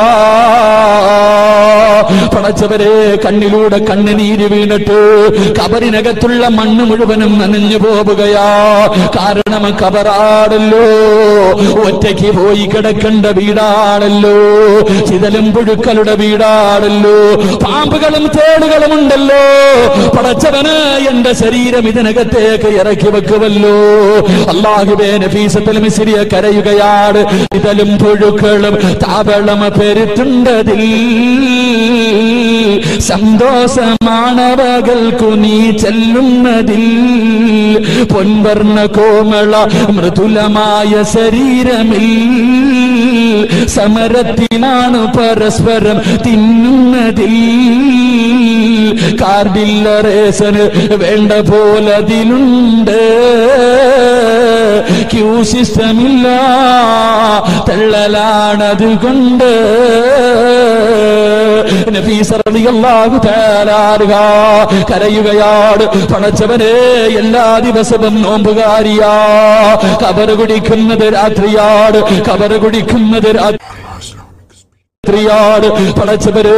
പടച്ചവരെ കണ്ണിലൂടെ കണ്ണുനീര് വീണിട്ട് കബറിനകത്തുള്ള മണ്ണ് മുഴുവനും നനഞ്ഞു പോവുകയാ കാരണം കബറാടല്ലോ ഒറ്റയ്ക്ക് പോയി കിടക്കേണ്ട വീടാണല്ലോ ചിതലും പുഴുക്കളുടെ വീടാണല്ലോ പാമ്പുകളും തേടുകളും ഉണ്ടല്ലോ പടച്ചവന് എന്റെ ശരീരം ഇതിനകത്തേക്ക് ഇറക്കി വെക്കുമല്ലോ അള്ളാഹുബേ നഫീസത്തിൽ മിസിരിയ കരയുകയാണ് ഇതലും പുഴുക്കളും താവളം പെരുത്തുണ്ടതിൽ സന്തോഷമാണവകൾക്കു നീ ചെല്ലുന്നതിൽ പൊൻവർണ്ണ കോമള മൃദുലമായ ശരീരമിൽ സമരത്തിനാണ് പരസ്പരം തിന്നുന്നതിൽ കാർഡില്ല റേസന് വേണ്ട പോലതിലുണ്ട് ക്യൂ സിസ്റ്റമില്ല തള്ളലാണത് കൊണ്ട് നഫീസറിയാഹു തേലാറുക കരയുകയാണ് പടച്ചവനെ എല്ലാ ദിവസവും നോമ്പുകാരിയാ കബറ് കുടിക്കുന്നത് രാത്രിയാണ് കബറ് കുടിക്കുന്നത് രാത്രി രാത്രിയാണ് പടച്ചവര്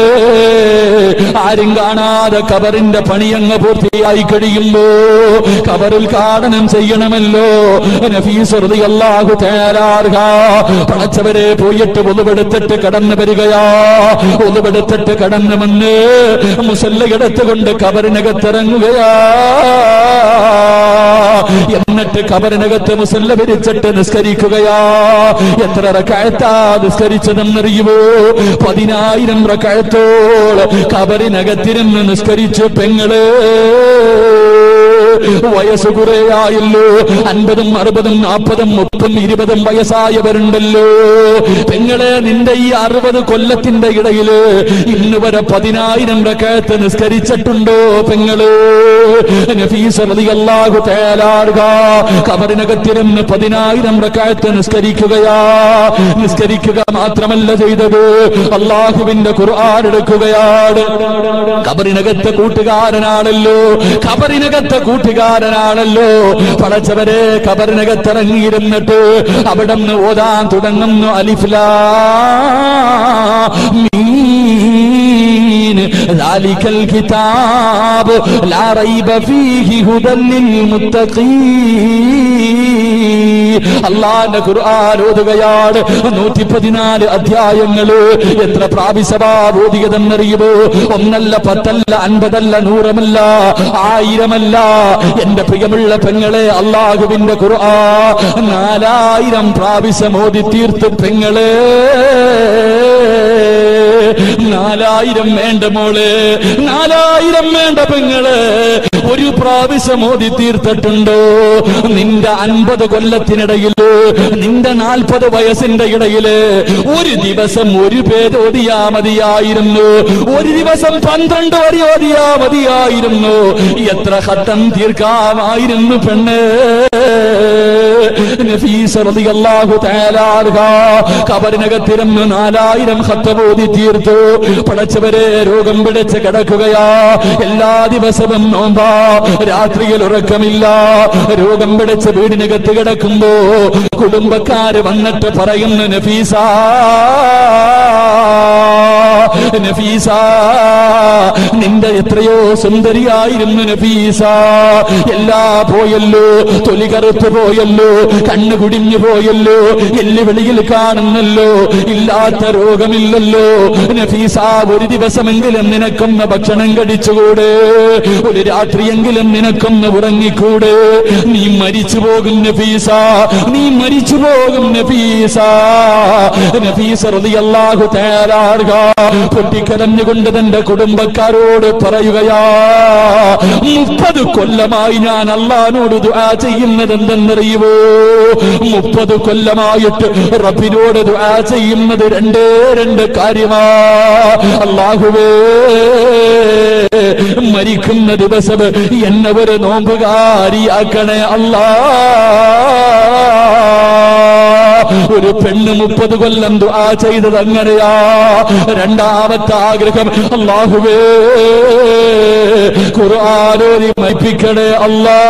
ആരും കാണാതെ കബറിന്റെ പണിയങ്ങ് പൂർത്തിയായി കഴിയുമ്പോ കബർ ഉദ്ഘാടനം ചെയ്യണമല്ലോ നഫീസറുതി അല്ലാഹു തേരാറുക പടച്ചവരെ പോയിട്ട് ഒതുവെടുത്തിട്ട് കടന്നു വരികയാ ഒതുവെടുത്തിട്ട് കടന്നു വന്ന് മുസല്ലയെടുത്തുകൊണ്ട് കബറിനകത്തിറങ്ങുകയാ എന്നിട്ട് കബറിനകത്ത് മുസല്ല വിരിച്ചിട്ട് നിസ്കരിക്കുകയാ എത്ര റക്കായത്താ നിസ്കരിച്ചതെന്നറിയുമോ പതിനായിരം റക്കായത്തോളം കബറിനകത്തിരുന്ന് നിസ്കരിച്ചു പെങ്ങള് വയസ്സ് കുറേയായല്ലോ അൻപതും അറുപതും നാൽപ്പതും മുപ്പതും ഇരുപതും വയസ്സായവരുണ്ടല്ലോ പെങ്ങളെ നിന്റെ ഈ അറുപത് കൊല്ലത്തിന്റെ ഇടയില് ഇന്ന് വരെ പതിനായിരം റക്കായത്ത് നിസ്കരിച്ചിട്ടുണ്ടോ പെങ്ങള് നഫീസറിയാഹു തേലാടുക കബറിനകത്തിരുന്ന് പതിനായിരം റക്കായത്ത് നിസ്കരിക്കുകയാ നിസ്കരിക്കുക മാത്രമല്ല ചെയ്തത് അള്ളാഹുവിന്റെ ഖുർആൻ എടുക്കുകയാണ് കബറിനകത്തെ കൂട്ടുകാരനാണല്ലോ കബറിനകത്തെ കൂട്ടുകാരനാണല്ലോ പടച്ചവരെ കബറിനകത്തിറങ്ങിയിരുന്നിട്ട് അവിടെ നിന്ന് ഓതാൻ തുടങ്ങുന്നു അലിഫ്ലാ മീൻ ذلك الكتاب لا ريب فيه هدى للمتقين അള്ളാന്റെ ഖുർആൻ ഓതുകയാണ് നൂറ്റി പതിനാല് അധ്യായങ്ങള് എത്ര പ്രാവശ്യമാബോധികതെന്നറിയുമോ ഒന്നല്ല പത്തല്ല അൻപതല്ല നൂറമല്ല ആയിരമല്ല എന്റെ പ്രിയമുള്ള പെങ്ങളെ അള്ളാഹുവിന്റെ ഖുർആ നാലായിരം പ്രാവശ്യം ഓതി തീർത്ത് പെങ്ങളെ നാലായിരം വേണ്ട മോളെ നാലായിരം വേണ്ട പെങ്ങള് ഒരു പ്രാവശ്യം ഓതി തീർത്തിട്ടുണ്ടോ നിന്റെ അൻപത് കൊല്ലത്തിനിടയില് നിന്റെ നാൽപ്പത് വയസ്സിന്റെ ഇടയില് ഒരു ദിവസം ഒരു പേര് ഓതിയാ മതിയായിരുന്നു ഒരു ദിവസം പന്ത്രണ്ട് വരെ ഓതിയാ മതിയായിരുന്നു എത്ര ഘട്ടം തീർക്കാമായിരുന്നു പെണ്ണ് നഫീസ റളിയല്ലാഹു തആല അൻഹ കബറിനകത്തിരുന്ന് നാലായിരം ഖത്തം ഓതി തീർത്തു പടച്ചവരെ രോഗം പിടിച്ച് കിടക്കുകയാ എല്ലാ ദിവസവും നോമ്പാ രാത്രിയിൽ ഉറക്കമില്ല രോഗം പിടിച്ച് വീടിനകത്ത് കിടക്കുമ്പോ കുടുംബക്കാര് വന്നിട്ട് പറയുന്നു നഫീസ നഫീസ നിന്റെ എത്രയോ സുന്ദരിയായിരുന്നു നഫീസ എല്ലാ പോയല്ലോ തൊലി കറുത്ത് പോയല്ലോ കണ്ണു കുടിഞ്ഞു പോയല്ലോ എല്ല് വെളിയിൽ കാണുന്നല്ലോ ഇല്ലാത്ത രോഗമില്ലല്ലോ നഫീസ ഒരു ദിവസമെങ്കിലും നിനക്കൊന്ന് ഭക്ഷണം കഴിച്ചുകൂടെ ഒരു രാത്രിയെങ്കിലും നിനക്കൊന്ന് ഉറങ്ങിക്കൂടെ നീ മരിച്ചു പോകും നഫീസ നീ മരിച്ചു പോകും നഫീസ നഫീസ റളിയല്ലാഹു തആല അൻഹ പൊട്ടിക്കരഞ്ഞുകൊണ്ട് തന്റെ കുടുംബക്കാരോട് പറയുകയാ മുപ്പത് കൊല്ലമായി ഞാൻ അള്ളഹാനോട് ദുആ ചെയ്യുന്നത് എന്തെന്നറിയുമോ മുപ്പത് കൊല്ലമായിട്ട് റബ്ബിനോട് ദുആ ചെയ്യുന്നത് രണ്ടേ രണ്ട് കാര്യമാ അള്ളാഹുവേ മരിക്കുന്ന ദിവസം എന്നെ ഒരു നോമ്പുകാരിയാക്കണേ അല്ലാ ഒരു പെണ്ണ് മുപ്പത് കൊല്ലം ദുആ ചെയ്തത് അങ്ങനെയാ രണ്ടാമത്തെ ആഗ്രഹം അള്ളാഹുവേ ഖുർആാനോരി മരിപ്പിക്കണേ അല്ലാ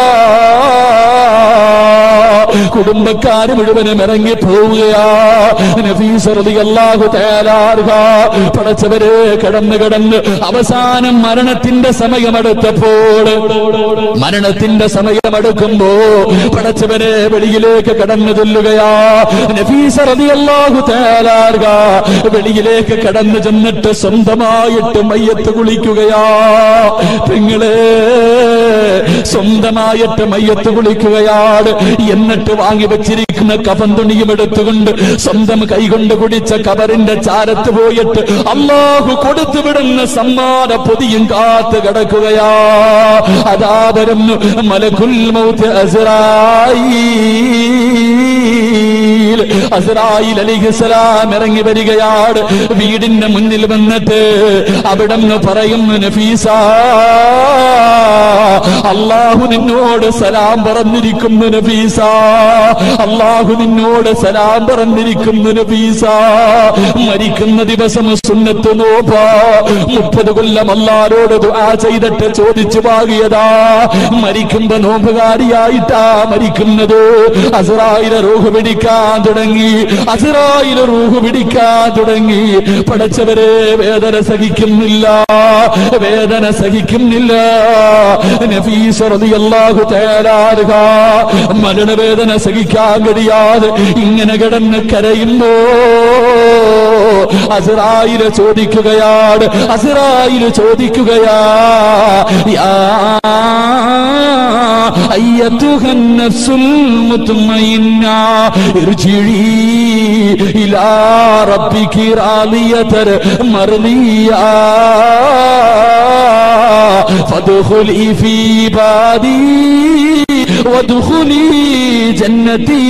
കുടുംബക്കാര് മുഴുവനും ഇറങ്ങി പോവുകയാ നഫീസ് റളിയല്ലാഹു തആല അൻഹ പടച്ചവരെ കിടന്ന് കിടന്ന് അവസാനം മരണത്തിന്റെ സമയമെടുത്തപ്പോൾ മരണത്തിന്റെ സമയമെടുക്കുമ്പോ പടച്ചവരെ വെളിയിലേക്ക് കടന്നു ചെല്ലുകയാ നഫീസ റളിയല്ലാഹു തആല അൻഹ വെളിയിലേക്ക് കടന്നു ചെന്നിട്ട് സ്വന്തമായിട്ട് മയ്യത്ത് കുളിക്കുകയാ പെങ്ങളെ സ്വന്തമായിട്ട് മയ്യത്ത് കുളിക്കുകയാണ് എന്നിട്ട് വാങ്ങി വെച്ചിരിക്കുന്ന കഫൻ തുണിയും എടുത്തുകൊണ്ട് സ്വന്തം കൈകൊണ്ട് കുടിച്ച കബറിന്റെ ചാരത്ത് പോയിട്ട് അള്ളാഹു കൊടുത്തു വിടുന്ന സമ്മാന പൊതിയും കാത്ത് കിടക്കുകയാ അതാ വരുന്നു മലക്കുൽ മൗത്ത് അസ്രായീൽ അസ്രായിൽ അലിഹിസലാം ഇറങ്ങി വരികയാണ് വീടിന്റെ മുന്നിൽ വന്നിട്ട് അവിടെ നിന്ന് പറയുന്നു നഫീസ അള്ളാഹു നിന്നോട് സലാം പറഞ്ഞിരിക്കുന്നു നബീസ അള്ളാഹു നിന്നോട് സലാം പറഞ്ഞിരിക്കുന്നു നബീസ മരിക്കുന്ന ദിവസം സുന്നത്ത് നോപ്പ മുപ്പത് കൊല്ലം അല്ലാരോട് ദുആ ചെയ്തിട്ട് ചോദിച്ചു വാങ്ങിയതാ മരിക്കുമ്പോ നോമ്പുകാരിയായിട്ടാ മരിക്കുന്നത് അസറായിലെ റൂഹ് പിടിക്കാൻ തുടങ്ങി അസറായിലെ റൂഹ് പിടിക്കാൻ തുടങ്ങി പടച്ചവരെ വേദന സഹിക്കുന്നില്ല വേദന സഹിക്കുന്നില്ല നഫീസ് റളിയല്ലാഹു തആല അൻഹ മരണവേദന സഹിക്കാൻ കഴിയാതെ ഇങ്ങനെ കിടന്ന് കരയുമ്പോ അസറായില് ചോദിക്കുകയാണ് അസറായില് ചോദിക്കുകയാ യാ أيتها النفس المطمئنة ارجعي إلى ربك راضية مرضية فادخلي في عبادي وادخلي جنتي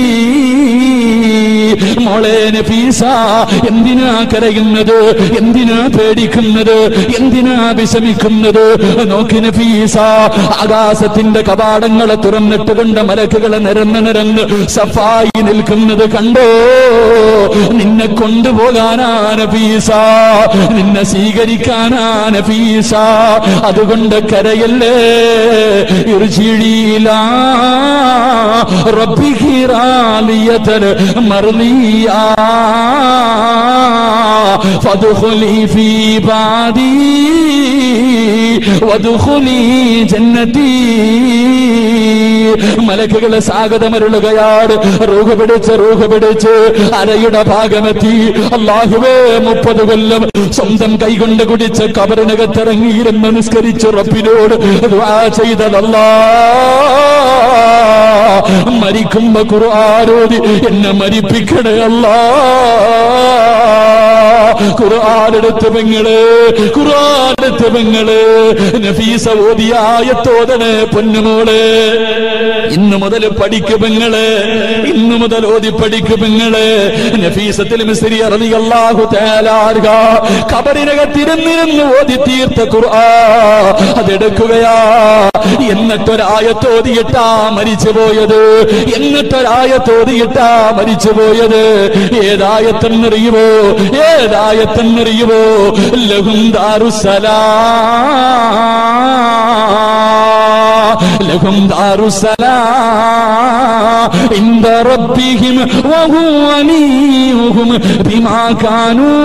മോളെ നഫീസ എന്തിനാ കരയുന്നത് എന്തിനാ പേടിക്കുന്നത് എന്തിനാ വിഷമിക്കുന്നത് നോക്കി നഫീസ ആകാശത്തിന്റെ കവാടങ്ങളെ തുറന്നിട്ട് കൊണ്ട് മലക്കുകളെ നിരന്ന് നിരന്ന് സഫായി നിൽക്കുന്നത് കണ്ടോ നിന്നെ കൊണ്ടുപോകാനാ നഫീസ നിന്നെ സ്വീകരിക്കാനാ നഫീസ അതുകൊണ്ട് കരയല്ലേ ഇരുചിഴിയില റബ്ബിഹിറാലിയതൻ മർലിയ ഫദ്ഖുലി ഫീ ബാദി വദ്ഖുലി ജന്നതി മലക്കുകളെ സ്വാഗതമരുളുകയാണ് റൂഹ് പിടിച്ച് റൂഹ് പിടിച്ച് അരയുടെ ഭാഗമെത്തി അള്ളാഹുവേ മുപ്പത് കൊല്ലം സ്വന്തം കൈകൊണ്ട് കുടിച്ച് കബറിനകത്തിറങ്ങിയിരുന്ന് നിസ്കരിച്ചു റബ്ബിനോട് ദുആ ചെയ്തതല്ലാ മരിക്കുമ്പോ ഖുർആാനോദി എന്നെ മരിപ്പിക്കണേ അല്ലാ ഖുർആൻ എടുത്ത് പെങ്ങള് ഖുർആൻ എടുത്ത് പെങ്ങള് നഫീസ ഓതിയായത്തോതണ് പൊന്നുമോള് ഇന്ന് മുതൽ പഠിക്കു പെങ്ങള് ഇന്ന് മുതൽ ഓതി പഠിക്കു പെങ്ങള് നഫീസത്തിൽ മിസ്രി റളിയല്ലാഹു തആല അൻഹ കബറിനകത്തിരുന്നിരുന്ന് ഓതി തീർത്ത ഖുർആൻ അതെടുക്കുകയാ എന്നിട്ടൊരായത്തോതിയിട്ടാ മരിച്ചു പോയത് എന്നിട്ടൊരായത്തോതിയിട്ടാ മരിച്ചു പോയത് ഏതായത്തെന്നറിയുമോ ഏതായത്തെന്നറിയുമോ ലഹും ദാറുസലാ ലഹും ദാറുസലാ عند ربهم وهو وليهم بما كانوا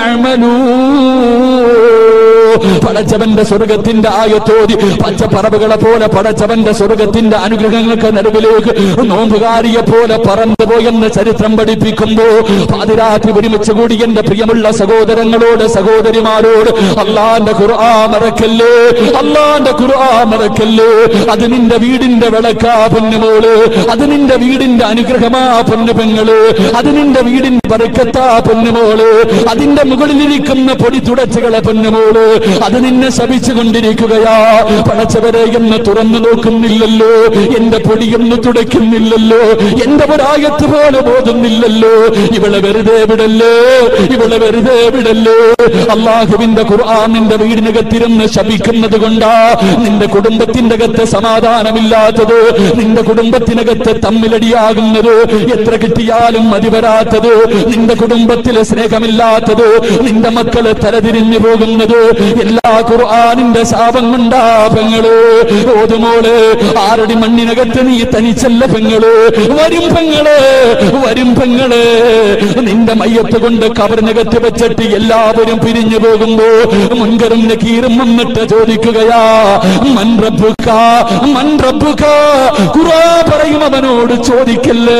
يعملون പടച്ചവന്റെ സ്വർഗത്തിന്റെ ആയത്തോതി പച്ചപ്പറവുകളെ പോലെ പടച്ചവന്റെ സ്വർഗത്തിന്റെ അനുഗ്രഹങ്ങൾക്ക് നടുവിലേക്ക് നോമ്പുകാരിയെ പോലെ പറന്നുപോയെന്ന് ചരിത്രം പഠിപ്പിക്കുമ്പോ പാതിരാത്രി ഒരുമിച്ച് കൂടി എന്റെ പ്രിയമുള്ള സഹോദരങ്ങളോട് സഹോദരിമാരോട് അള്ളാന്റെ ഖുർആ മറക്കല്ലേ അള്ളാന്റെ ഖുർആ മറക്കല്ലേ അത് നിന്റെ വീടിന്റെ വിളക്കാ പൊന്നുമോള് അത് നിന്റെ വീടിന്റെ അനുഗ്രഹമാ പൊന്നു പെങ്ങള് അത് നിന്റെ വീടിന്റെ പറക്കത്താ പൊന്നുമോള് അതിന്റെ മുകളിലിരിക്കുന്ന പൊടി തുടച്ചുകളെ പൊന്നുമോള് അത് നിന്നെ ശപിച്ചു കൊണ്ടിരിക്കുകയാ പടച്ചവരെ എന്ന് തുറന്നു നോക്കുന്നില്ലല്ലോ എന്റെ പൊടിയൊന്ന് തുടയ്ക്കുന്നില്ലല്ലോ എന്റെ ഒരായത്ത് പോലെ ബോധുന്നില്ലല്ലോ ഇവളെ വെറുതെ വിടല്ലേ ഇവളെ വെറുതെ വിടല്ലേ അള്ളാഹുവിന്റെ ഖുർആൻ നിന്റെ വീടിനകത്തിരുന്ന് ശപിക്കുന്നത് കൊണ്ടാ നിന്റെ കുടുംബത്തിന്റെ അകത്ത് സമാധാനമില്ലാത്തത് നിന്റെ കുടുംബത്തിനകത്ത് തമ്മിലടിയാകുന്നത് എത്ര കിട്ടിയാലും മതി വരാത്തത് നിന്റെ കുടുംബത്തിലെ സ്നേഹമില്ലാത്തത് നിന്റെ മക്കള് തലതിരിഞ്ഞു പോകുന്നത് എല്ലാ ഖുർആാനിന്റെ ശാപം കൊണ്ടാ പെങ്ങള് ഓതുമോള് ആരടി മണ്ണിനകത്ത് നീ തനിച്ചല്ല പെങ്ങള് വരും പെങ്ങള് വരും പെങ്ങള് നിന്റെ മയ്യത്ത് കൊണ്ട് കബറിനകത്ത് വെച്ചിട്ട് എല്ലാവരും പിരിഞ്ഞു പോകുമ്പോ മുൻകറും നക്കീറും വന്നിട്ട് ചോദിക്കുകയാ മൻ റബ്ബുക മൻ റബ്ബുക ഖുർആ പറയും അവനോട് ചോദിക്കല്ലേ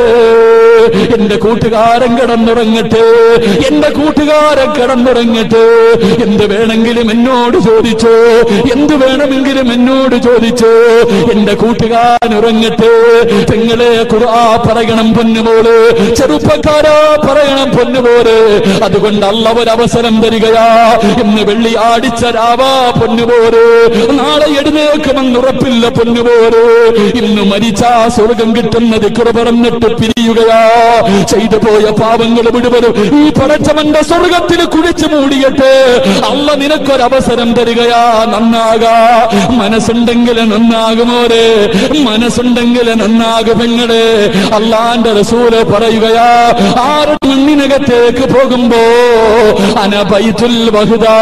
എന്റെ കൂട്ടുകാരൻ കിടന്നുറങ്ങട്ടെ എന്റെ കൂട്ടുകാരൻ കിടന്നുറങ്ങട്ടെ എന്ത് വേണമെങ്കിലും എന്നോട് ചോദിച്ചോ എന്ത് വേണമെങ്കിലും എന്നോട് ചോദിച്ചോ എന്റെ കൂട്ടുകാരൻ ഉറങ്ങട്ടെ പെങ്ങളെ ഖുർആ പറയണം പൊന്നുപോലെ ചെറുപ്പക്കാരാ പറയണം പൊന്നുപോലെ അതുകൊണ്ട് അല്ല ഒരവസരം തരികയാ ഇന്ന് വെള്ളി ആടിച്ച രാവാ പൊന്നുപോലെ നാളെ എഴുന്നേക്കുമെന്ന് ഉറപ്പില്ല പൊന്നുപോലെ ഇന്ന് മരിച്ചാ സ്വർഗം കിട്ടുന്ന ദിക്കറ് പറഞ്ഞിട്ട് പിരിയുകയാ ചെയ്തു പോയ പാപങ്ങൾ മുഴുവനും ഈ പടച്ചവന്റെ സ്വർഗത്തിൽ കുഴിച്ചു മൂടിയിട്ട് അല്ല നിനക്കൊരവസരം തരികയാ നന്നാകാ മനസ്സുണ്ടെങ്കിൽ നന്നാകുമോരെ മനസ്സുണ്ടെങ്കിൽ നന്നാകും പെങ്ങളെ അള്ളാന്റെ റസൂല് പറയുകയാ ആറ് മണ്ണിനകത്തേക്ക് പോകുമ്പോ അനബൈത്തുൽ വഹുദാ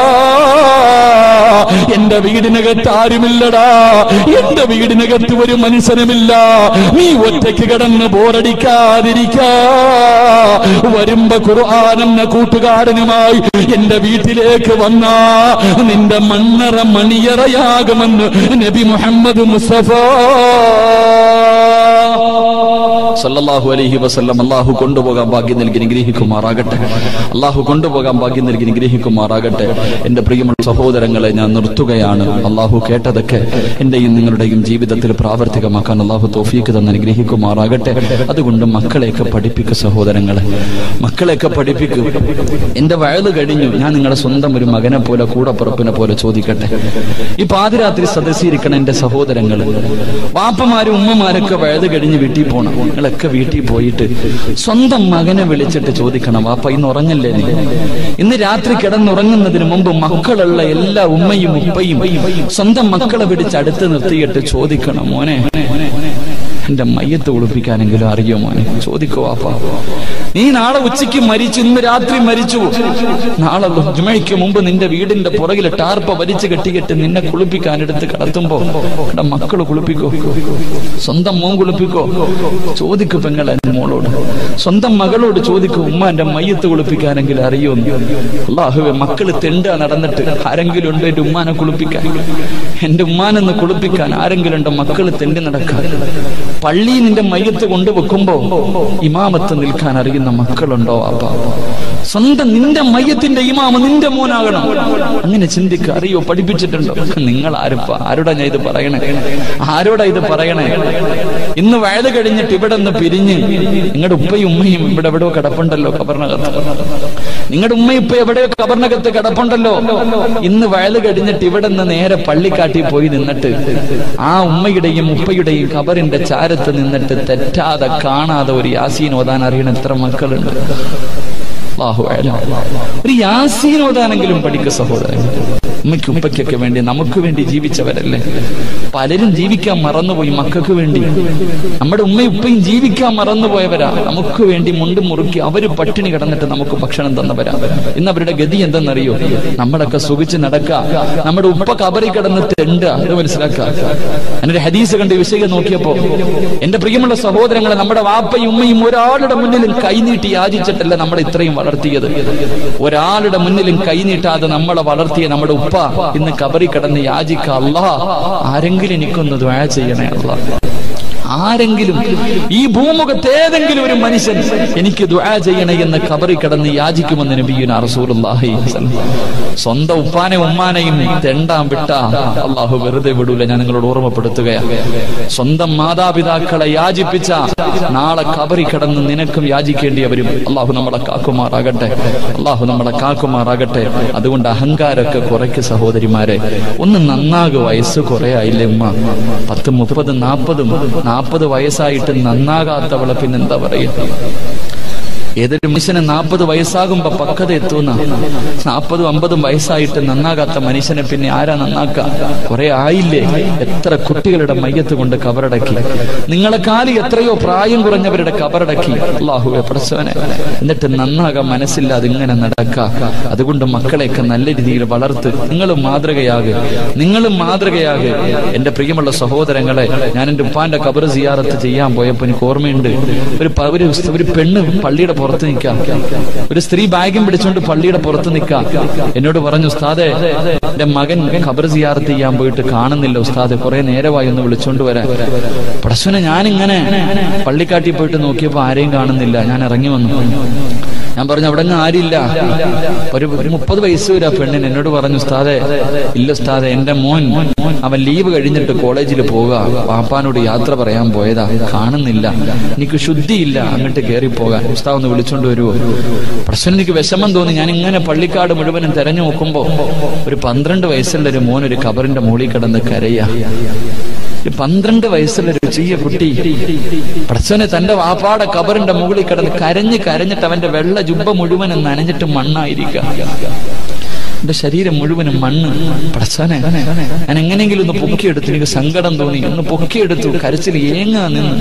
എന്റെ വീടിനകത്ത് ആരുമില്ലടാ എന്റെ വീടിനകത്ത് ഒരു മനുഷ്യനുമില്ല നീ ഒറ്റയ്ക്ക് കിടന്ന് ബോറടിക്കാതിരിക്കാ വരുമ്പോ ഖുർആാനെന്ന കൂട്ടുകാരനുമായി എന്റെ വീട്ടിലേക്ക് വന്നാ നിന്റെ മണ്ണറ മണിയറയാകുമെന്ന് നബി മുഹമ്മദ് മുസ്തഫ സല്ലല്ലാഹു അലൈഹി വസല്ലം അള്ളാഹു കൊണ്ടുപോകാൻ ഭാഗ്യം നൽകി നിഗ്രഹിക്കുമാറാകട്ടെ അള്ളാഹു കൊണ്ടുപോകാൻ ഭാഗ്യം നൽകി നിഗ്രഹിക്കുമാറാകട്ടെ എന്റെ പ്രിയമുള്ള സഹോദരങ്ങളെ ഞാൻ നിർത്തുകയാണ് അള്ളാഹു കേട്ടതൊക്കെ എന്റെയും നിങ്ങളുടെയും ജീവിതത്തിൽ പ്രാവർത്തികമാക്കാൻ അള്ളാഹു തോഫീക്ക് തന്നെ അനുഗ്രഹിക്കുമാറാകട്ടെ അതുകൊണ്ട് മക്കളെയൊക്കെ പഠിപ്പിക്കുക സഹോദരങ്ങളെ മക്കളെയൊക്കെ പഠിപ്പിക്കും എന്റെ വയല് കഴിഞ്ഞു ഞാൻ നിങ്ങളുടെ സ്വന്തം ഒരു മകനെ പോലെ കൂടപ്പുറപ്പിനെ പോലെ ചോദിക്കട്ടെ ഈ പാതിരാത്രി സദസ്സിരിക്കണ എന്റെ സഹോദരങ്ങൾ വാപ്പമാരും ഉമ്മമാരൊക്കെ വയല് കഴിഞ്ഞ് വീട്ടിൽ പോണം നിങ്ങളൊക്കെ വീട്ടിൽ പോയിട്ട് സ്വന്തം മകനെ വിളിച്ചിട്ട് ചോദിക്കണം വാപ്പ ഇന്ന് ഉറങ്ങല്ലേ നീ ഇന്ന് രാത്രി കിടന്നുറങ്ങുന്നതിന് മുമ്പ് മക്കളുള്ള എല്ലാ ഉമ്മയും ഉപ്പയും സ്വന്തം മക്കളെ പിടിച്ച് അടുത്ത് നിർത്തിയിട്ട് ചോദിക്കണം മോനെ എന്റെ മയ്യത്ത് ഒളിപ്പിക്കാനെങ്കിലും അറിയോ മോനെ ചോദിക്കോ വാപ്പ നീ നാളെ ഉച്ചയ്ക്ക് മരിച്ചു ഇന്ന് രാത്രി മരിച്ചു നാളെ ജുമയ്ക്ക് മുമ്പ് നിന്റെ വീടിന്റെ പുറകിൽ ടാർപ്പ വലിച്ചു കെട്ടിക്കെട്ട് നിന്നെ കുളിപ്പിക്കാൻ എടുത്ത് കിടത്തുമ്പോ എന്റെ മക്കള് കുളിപ്പിക്കോ സ്വന്തം മോൻ കുളിപ്പിക്കോ ചോദിക്കു പെങ്ങളെ എന്റെ മോളോട് സ്വന്തം മകളോട് ചോദിക്കൂ ഉമ്മ എന്റെ മയ്യത്ത് കുളിപ്പിക്കാനെങ്കിലും അറിയോ അള്ളാഹുവെ മക്കള് തെണ്ട നടന്നിട്ട് ആരെങ്കിലും ഉണ്ടോ എന്റെ ഉമ്മാനെ കുളിപ്പിക്കാൻ എന്റെ ഉമ്മാനെന്ന് കുളിപ്പിക്കാൻ ആരെങ്കിലും ഉണ്ടോ മക്കള് തെണ്ടി നടക്കാൻ പള്ളിയിൽ നിന്റെ മയ്യത്ത് കൊണ്ടുവെക്കുമ്പോ ഇമാമത്ത് നിൽക്കാൻ അറിയുന്ന മക്കളുണ്ടോ അപ്പ സ്വന്തം നിന്റെ മയ്യത്തിന്റെ ഇമാമ നിന്റെ മോനാകണം അങ്ങനെ ചിന്തിക്ക അറിയോ പഠിപ്പിച്ചിട്ടുണ്ടോ നിങ്ങൾ ആരുപ്പ ആരോടാ ഞാൻ ഇത് പറയണേ ആരോടാ ഇത് പറയണേ ഇന്ന് വയത് കഴിഞ്ഞിട്ട് ഇവിടെ നിന്ന് പിരിഞ്ഞ് നിങ്ങളുടെ ഉപ്പയും ഉമ്മയും ഇവിടെ എവിടെയോ കിടപ്പുണ്ടല്ലോ കബറിനകത്ത് നിങ്ങളുടെ ഉമ്മ ഇപ്പൊ എവിടെയോ കബറിനകത്ത് കിടപ്പുണ്ടല്ലോ ഇന്ന് വയത് കഴിഞ്ഞിട്ട് ഇവിടെ നിന്ന് നേരെ പള്ളിക്കാട്ടി പോയി നിന്നിട്ട് ആ ഉമ്മയുടെയും ഉപ്പയുടെയും കബറിന്റെ ചാരത്ത് നിന്നിട്ട് തെറ്റാതെ കാണാതെ ഒരു യാസീൻ ഓതാൻ അറിയണ എത്ര മക്കളുണ്ട് അല്ലാഹു അഅലം. ഒരു യാസീൻ ഓതാനെങ്കിലും പഠിക്ക സഹോദരൻ ഉമ്മയ്ക്ക് ഉപ്പയ്ക്കൊക്കെ വേണ്ടി നമുക്ക് വേണ്ടി ജീവിച്ചവരല്ലേ പലരും ജീവിക്കാൻ മറന്നുപോയി മക്കൾക്ക് വേണ്ടി നമ്മുടെ ഉമ്മയും ഉപ്പയും ജീവിക്കാൻ മറന്നുപോയവരാ നമുക്ക് വേണ്ടി മുണ്ട് മുറുക്കി അവര് പട്ടിണി കിടന്നിട്ട് നമുക്ക് ഭക്ഷണം തന്നവരാ ഇന്ന് അവരുടെ ഗതി എന്തെന്നറിയോ നമ്മളൊക്കെ സുഖിച്ച് നടക്കുക നമ്മുടെ ഉപ്പ കബറി കിടന്ന് തെണ്ട അത് മനസ്സിലാക്കുക എന്നൊരു ഹദീസ് കണ്ട് ഈ വിഷയം നോക്കിയപ്പോ എന്റെ പ്രിയമുള്ള സഹോദരങ്ങളെ നമ്മുടെ വാപ്പയും ഉമ്മയും ഒരാളുടെ മുന്നിലും കൈനീട്ടി യാചിച്ചിട്ടല്ല നമ്മളെ ഇത്രയും വളർത്തിയത് ഒരാളുടെ മുന്നിലും കൈനീട്ടാതെ നമ്മളെ വളർത്തിയ നമ്മുടെ ഉപ്പ ഇന്ന് കബറി കിടന്ന് യാചിക്ക അല്ലാ ആരെങ്കിലും എനിക്കൊന്ന് ദ്വാ ചെയ്യണേ അല്ലാ ആരെങ്കിലും ഈ ഭൂമുഖത്ത് ഏതെങ്കിലും ഒരു മനുഷ്യൻ എനിക്ക് ദുആ ചെയ്യണേ എന്ന് കബറി കിടന്ന് യാചിക്കുമെന്ന് നബിയുന റസൂലുള്ളാഹി സ്വന്തം ഉപ്പാനെ ഉമ്മാനെയും തെണ്ടാൻ വിട്ട അള്ളാഹു വെറുതെ വിടൂല ഞാൻ നിങ്ങളോട് ഓർമ്മപ്പെടുത്തുകയാണ് സ്വന്തം മാതാപിതാക്കളെ യാചിപ്പിച്ച നാളെ കബറി കിടന്ന് നിനക്കും യാചിക്കേണ്ടിയവരും അള്ളാഹു നമ്മളെ കാക്കുമാറാകട്ടെ അള്ളാഹു നമ്മളെ കാക്കുമാറാകട്ടെ അതുകൊണ്ട് അഹങ്കാരമൊക്കെ കുറയ്ക്ക് സഹോദരിമാരെ ഒന്ന് നന്നാകു വയസ്സ് കുറെ ആയില്ലേ ഉമ്മ പത്ത് മുപ്പത് നാൽപ്പതും നാൽപ്പത് വയസ്സായിട്ട് നന്നാകാത്തവളെ പിന്നെന്താ പറയുക ഏതൊരു മനുഷ്യന് നാൽപ്പത് വയസ്സാകുമ്പോ പക്വത എത്തുന്ന നാൽപ്പതും അമ്പതും വയസ്സായിട്ട് നന്നാകാത്ത മനുഷ്യനെ പിന്നെ ആരാ നന്നാക്ക കുറെ ആയില്ലേ എത്ര കുട്ടികളുടെ മയ്യത്ത് കൊണ്ട് കബറടക്കി നിങ്ങളെ കാലി എത്രയോ പ്രായം കുറഞ്ഞവരുടെ കബറടക്കി അള്ളാഹുവെ പ്രസവനെ എന്നിട്ട് നന്നാകാൻ മനസ്സില്ലാതെ ഇങ്ങനെ നടക്ക അതുകൊണ്ട് മക്കളെയൊക്കെ നല്ല രീതിയിൽ വളർത്ത് നിങ്ങളും മാതൃകയാകെ നിങ്ങളും മാതൃകയാകെ എന്റെ പ്രിയമുള്ള സഹോദരങ്ങളെ ഞാൻ എന്റെ ഉപ്പാന്റെ കബർ സിയാറത്ത് ചെയ്യാൻ പോയപ്പോ എനിക്ക് ഓർമ്മയുണ്ട് ഒരു പ- ഒരു ഒരു പെണ്ണ് പള്ളിയുടെ പുറത്ത് നിൽക്കാം ഒരു സ്ത്രീ ബാഗും പിടിച്ചുകൊണ്ട് പള്ളിയുടെ പുറത്ത് നിൽക്കാം എന്നോട് പറഞ്ഞു ഉസ്താദെ എന്റെ മകൻ ഖബർ സിയാറത്ത് ചെയ്യാൻ പോയിട്ട് കാണുന്നില്ല ഉസ്താദെ കുറെ നേരമായി ഒന്ന് വിളിച്ചോണ്ട് വരാൻ പടശുനെ ഞാനിങ്ങനെ പള്ളിക്കാട്ടി പോയിട്ട് നോക്കിയപ്പോ ആരെയും കാണുന്നില്ല ഞാൻ ഇറങ്ങി വന്നു ഞാൻ പറഞ്ഞു അവിടെ അങ്ങ് ആരില്ല ഒരു ഒരു മുപ്പത് വയസ്സ് വരെ ആ പെണ്ണിന് എന്നോട് പറഞ്ഞു ഉസ്താദെ ഇല്ല ഉസ്താദെ എന്റെ മോൻ അവൻ ലീവ് കഴിഞ്ഞിട്ട് കോളേജിൽ പോവുക പാപ്പാനോട് യാത്ര പറയാൻ പോയതാ കാണുന്നില്ല എനിക്ക് ശുദ്ധിയില്ല അങ്ങോട്ട് കയറി പോകാൻ ഉസ്താദ് ഒന്ന് വിളിച്ചോണ്ട് വരുമോ പ്രശ്നം എനിക്ക് വിഷമം തോന്നി ഞാൻ ഇങ്ങനെ പള്ളിക്കാട് മുഴുവനും തെരഞ്ഞു നോക്കുമ്പോ ഒരു പന്ത്രണ്ട് വയസ്സുള്ള ഒരു മോൻ ഒരു കബറിന്റെ മുകളിൽ കിടന്ന് കരയാ ഒരു പന്ത്രണ്ട് വയസ്സുള്ള ഒരു ചെറിയ കുട്ടി പടച്ചവനെ തന്റെ വാപ്പാടെ കബറിന്റെ മുകളിൽ കിടന്ന് കരഞ്ഞ് കരഞ്ഞിട്ട് അവന്റെ വെള്ള ജുബ്ബ മുഴുവനും നനഞ്ഞിട്ട് മണ്ണായിരിക്കുക എന്റെ ശരീരം മുഴുവനും മണ്ണ് പടച്ചവനെ ഞാൻ എങ്ങനെയെങ്കിലും ഒന്ന് പൊക്കിയെടുത്തു എനിക്ക് സങ്കടം തോന്നി ഒന്ന് പൊക്കിയെടുത്തു കരച്ചിൽ ഏങ്ങാ നിന്ന്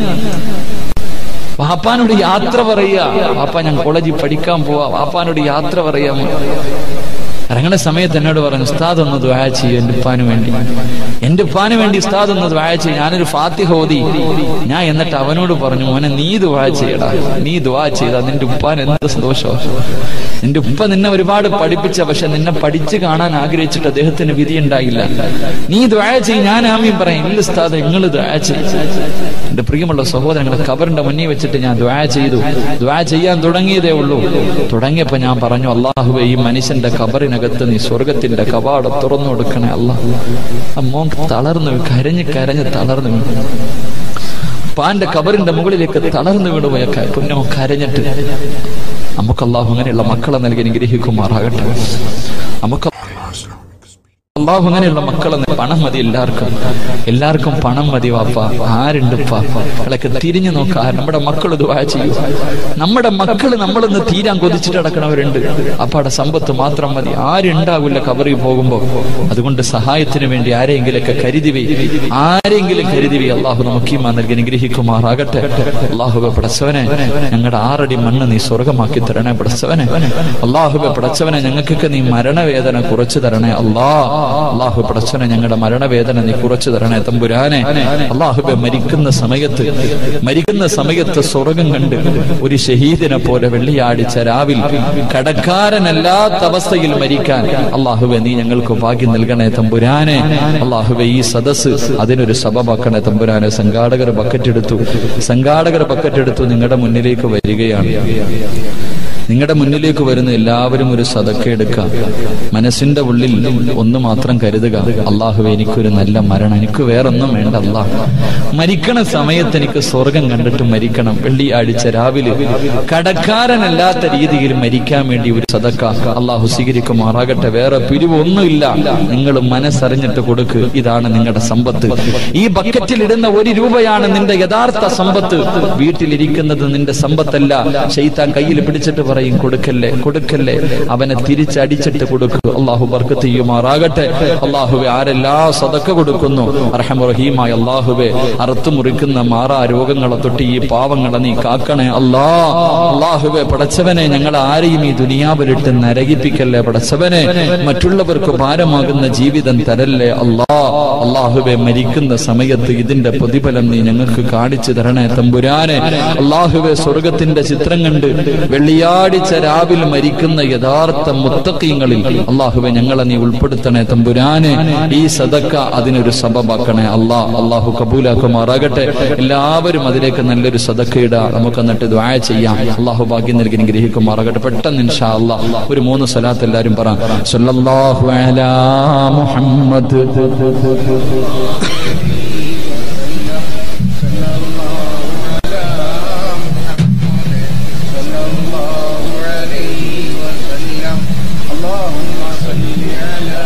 വാപ്പാനോട് യാത്ര പറയുക വാപ്പ ഞാൻ കോളേജിൽ പഠിക്കാൻ പോവാ വാപ്പാനോട് യാത്ര പറയാമോ ഇറങ്ങണ സമയത്ത് എന്നോട് പറഞ്ഞു ഉസ്താദ് ഒന്ന് ദ്വായ ചെയ്യും എന്റെ ഉപ്പാന് വേണ്ടി എന്റെ ഉപ്പാന് വേണ്ടി ഉസ്താദ് ഒന്ന് ദ്വായ ചെയ്യും ഞാനൊരു ഫാത്തിഹ ഓതി ഞാൻ എന്നിട്ട് അവനോട് പറഞ്ഞു മോനെ നീ ദ്വായ ചെയ്യടാ നീ ദ്വാ ചെയ്താ നിന്റെ ഉപ്പാൻ എന്ത് സന്തോഷോ നിന്റെ ഉപ്പ നിന്നെ ഒരുപാട് പഠിപ്പിച്ച പക്ഷെ നിന്നെ പഠിച്ചു കാണാൻ ആഗ്രഹിച്ചിട്ട് അദ്ദേഹത്തിന് വിധി ഉണ്ടായില്ല നീ ദ്വായ ചെയ്യും ഞാൻ ആമയും പറയാം ഇല്ല ഉസ്താദ് നിങ്ങൾ ദ്വായ ചെയ്യും എന്റെ പ്രിയമുള്ള സഹോദരങ്ങളെ കബറിന്റെ മുന്നിൽ വെച്ചിട്ട് ഞാൻ ദ്വാ ചെയ്തു ദ്വാ ചെയ്യാൻ തുടങ്ങിയതേ ഉള്ളൂ തുടങ്ങിയപ്പോ ഞാൻ പറഞ്ഞു അള്ളാഹുവെ ഈ മനുഷ്യന്റെ കബറിനകത്ത് നീ സ്വർഗത്തിന്റെ കവാടം തുറന്നു കൊടുക്കണേ അള്ളാഹ് അമ്മോൻ തളർന്നു വീണു. കരഞ്ഞ് കരഞ്ഞ് തളർന്നു വീണു പാന്റെ കബറിന്റെ മുകളിലേക്ക് തളർന്നു വീണുപോയ ക- കുഞ്ഞോ കരഞ്ഞിട്ട് നമുക്ക് അള്ളാഹു അങ്ങനെയുള്ള മക്കളെ നൽകി അനുഗ്രഹിക്കുമാറാകട്ടെ നമുക്ക് അള്ളാഹു അങ്ങനെയുള്ള മക്കളെ ന- പണം മതി എല്ലാവർക്കും എല്ലാവർക്കും പണം മതി വാപ്പ ആരുണ്ട് മക്കളൊക്കെ തിരിഞ്ഞു നോക്കാ നമ്മുടെ മക്കൾ ദുആ ചെയ്യൂ നമ്മുടെ മക്കൾ നമ്മളൊന്ന് തീരാൻ കൊതിച്ചിട്ട് നടക്കണവരുണ്ട് അപ്പാടെ സമ്പത്ത് മാത്രം മതി ആരുണ്ടാവില്ല കബറിൽ പോകുമ്പോ അതുകൊണ്ട് സഹായത്തിന് വേണ്ടി ആരെങ്കിലൊക്കെ കരുതി വേ ആരെങ്കിലും കരുതി വേ അള്ളാഹു നമുക്ക് ഈ നൽകി അനുഗ്രഹിക്കുമാറാകട്ടെ അള്ളാഹുബെ പടച്ചവനെ ഞങ്ങളുടെ ആറടി മണ്ണ് നീ സ്വർഗമാക്കി തരണേ പടച്ചവനെ അള്ളാഹുബെ പടച്ചവനെ ഞങ്ങൾക്കൊക്കെ നീ മരണവേദന കുറച്ചു തരണേ അല്ലാ അള്ളാഹു പടച്ചനെ ഞങ്ങളുടെ മരണവേദന നീ കുറച്ചു തരണേ തമ്പുരാനെ അള്ളാഹുബെ മരിക്കുന്ന സമയത്ത് മരിക്കുന്ന സമയത്ത് സ്വർഗം കണ്ട് ഒരു ഷഹീദിനെ പോലെ വെള്ളിയാടിച്ച രാവിൽ കടക്കാരനല്ലാത്ത അവസ്ഥയിൽ മരിക്കാൻ അള്ളാഹുബെ നീ ഞങ്ങൾക്ക് ഭാഗ്യം നൽകണേ തമ്പുരാനെ അള്ളാഹുബെ ഈ സദസ് അതിനൊരു സഭമാക്കണേ തമ്പുരാനെ സംഘാടകർ ബക്കറ്റ് എടുത്തു സംഘാടകർ ബക്കറ്റ് എടുത്തു നിങ്ങളുടെ മുന്നിലേക്ക് വരികയാണ് നിങ്ങളുടെ മുന്നിലേക്ക് വരുന്ന എല്ലാവരും ഒരു സതക്ക എടുക്കുക മനസ്സിന്റെ ഉള്ളിൽ ഒന്ന് മാത്രം കരുതുക അള്ളാഹു എനിക്കൊരു നല്ല മരണം എനിക്ക് വേറൊന്നും വേണ്ട അള്ളാഹ് മരിക്കണ സമയത്ത് എനിക്ക് സ്വർഗം കണ്ടിട്ട് മരിക്കണം വെള്ളിയാഴ്ച രാവിലെ കടക്കാരനല്ലാത്ത രീതിയിൽ മരിക്കാൻ വേണ്ടി ഒരു സതക്ക അള്ളാഹു സ്വീകരിക്കുമാറാകട്ടെ വേറെ പിരിവൊന്നുമില്ല നിങ്ങൾ മനസ്സറിഞ്ഞിട്ട് കൊടുക്ക് ഇതാണ് നിങ്ങളുടെ സമ്പത്ത് ഈ ബക്കറ്റിൽ ഇടുന്ന ഒരു രൂപയാണ് നിന്റെ യഥാർത്ഥ സമ്പത്ത് വീട്ടിലിരിക്കുന്നത് നിന്റെ സമ്പത്തല്ല ഷെയ്ത്താൻ കയ്യിൽ പിടിച്ചിട്ട് പറയും കൊടുക്കല്ലേ കൊടുക്കല്ലേ അവനെ തിരിച്ചടിച്ചിട്ട് കൊടുക്കൂ അള്ളാഹു ബർക്കത്ത് ചെയ്യുമാറാകട്ടെ അള്ളാഹുവെ ആരെല്ലാ സതക്ക കൊടുക്കുന്നു അർഹമുറഹീമായ അള്ളാഹുവെ അറുത്തു മുറിക്കുന്ന മാറാ രോഗങ്ങളെ തൊട്ട് ഈ പാവങ്ങളെ നീ കാക്കണേ അല്ലാ അള്ളാഹുവെ പടച്ചവനെ ഞങ്ങൾ ആരെയും ഈ ദുനിയാവിലിട്ട് നരകിപ്പിക്കല്ലേ പടച്ചവനെ മറ്റുള്ളവർക്ക് ഭാരമാകുന്ന ജീവിതം തരല്ലേ അല്ലാ അള്ളാഹുവെ മരിക്കുന്ന സമയത്ത് ഇതിന്റെ പ്രതിഫലം നീ ഞങ്ങൾക്ക് കാണിച്ചു തരണേ തമ്പുരാനെ അള്ളാഹുവെ സ്വർഗത്തിന്റെ ചിത്രം കണ്ട് വെള്ളിയാടിച്ച രാവിൽ മരിക്കുന്ന യഥാർത്ഥ മുത്തക്കീങ്ങളിൽ അള്ളാഹുവെ ഞങ്ങളെ നീ ഉൾപ്പെടുത്തണേ തമ്പുരാനെ ഈ സദക്ക അതിനൊരു സബബാക്കണേ അള്ളാ അള്ളാഹു കബൂലാക്കുമാറാകട്ടെ എല്ലാവരും അതിലേക്ക് നല്ലൊരു സദക്ക ഇടാ നമുക്ക് എന്നിട്ട് ദ്വായ ചെയ്യാം അള്ളാഹു ഭാഗ്യം നൽകി ഗ്രഹിക്കുമാറാകട്ടെ പെട്ടെന്ന് ഇൻഷാ അല്ലാ ഒരു മൂന്ന് സ്വലാത്ത് എല്ലാവരും പറ സല്ലല്ലാഹു അലാ മുഹമ്മദ് صلى الله عليه وسلم اللهم صل على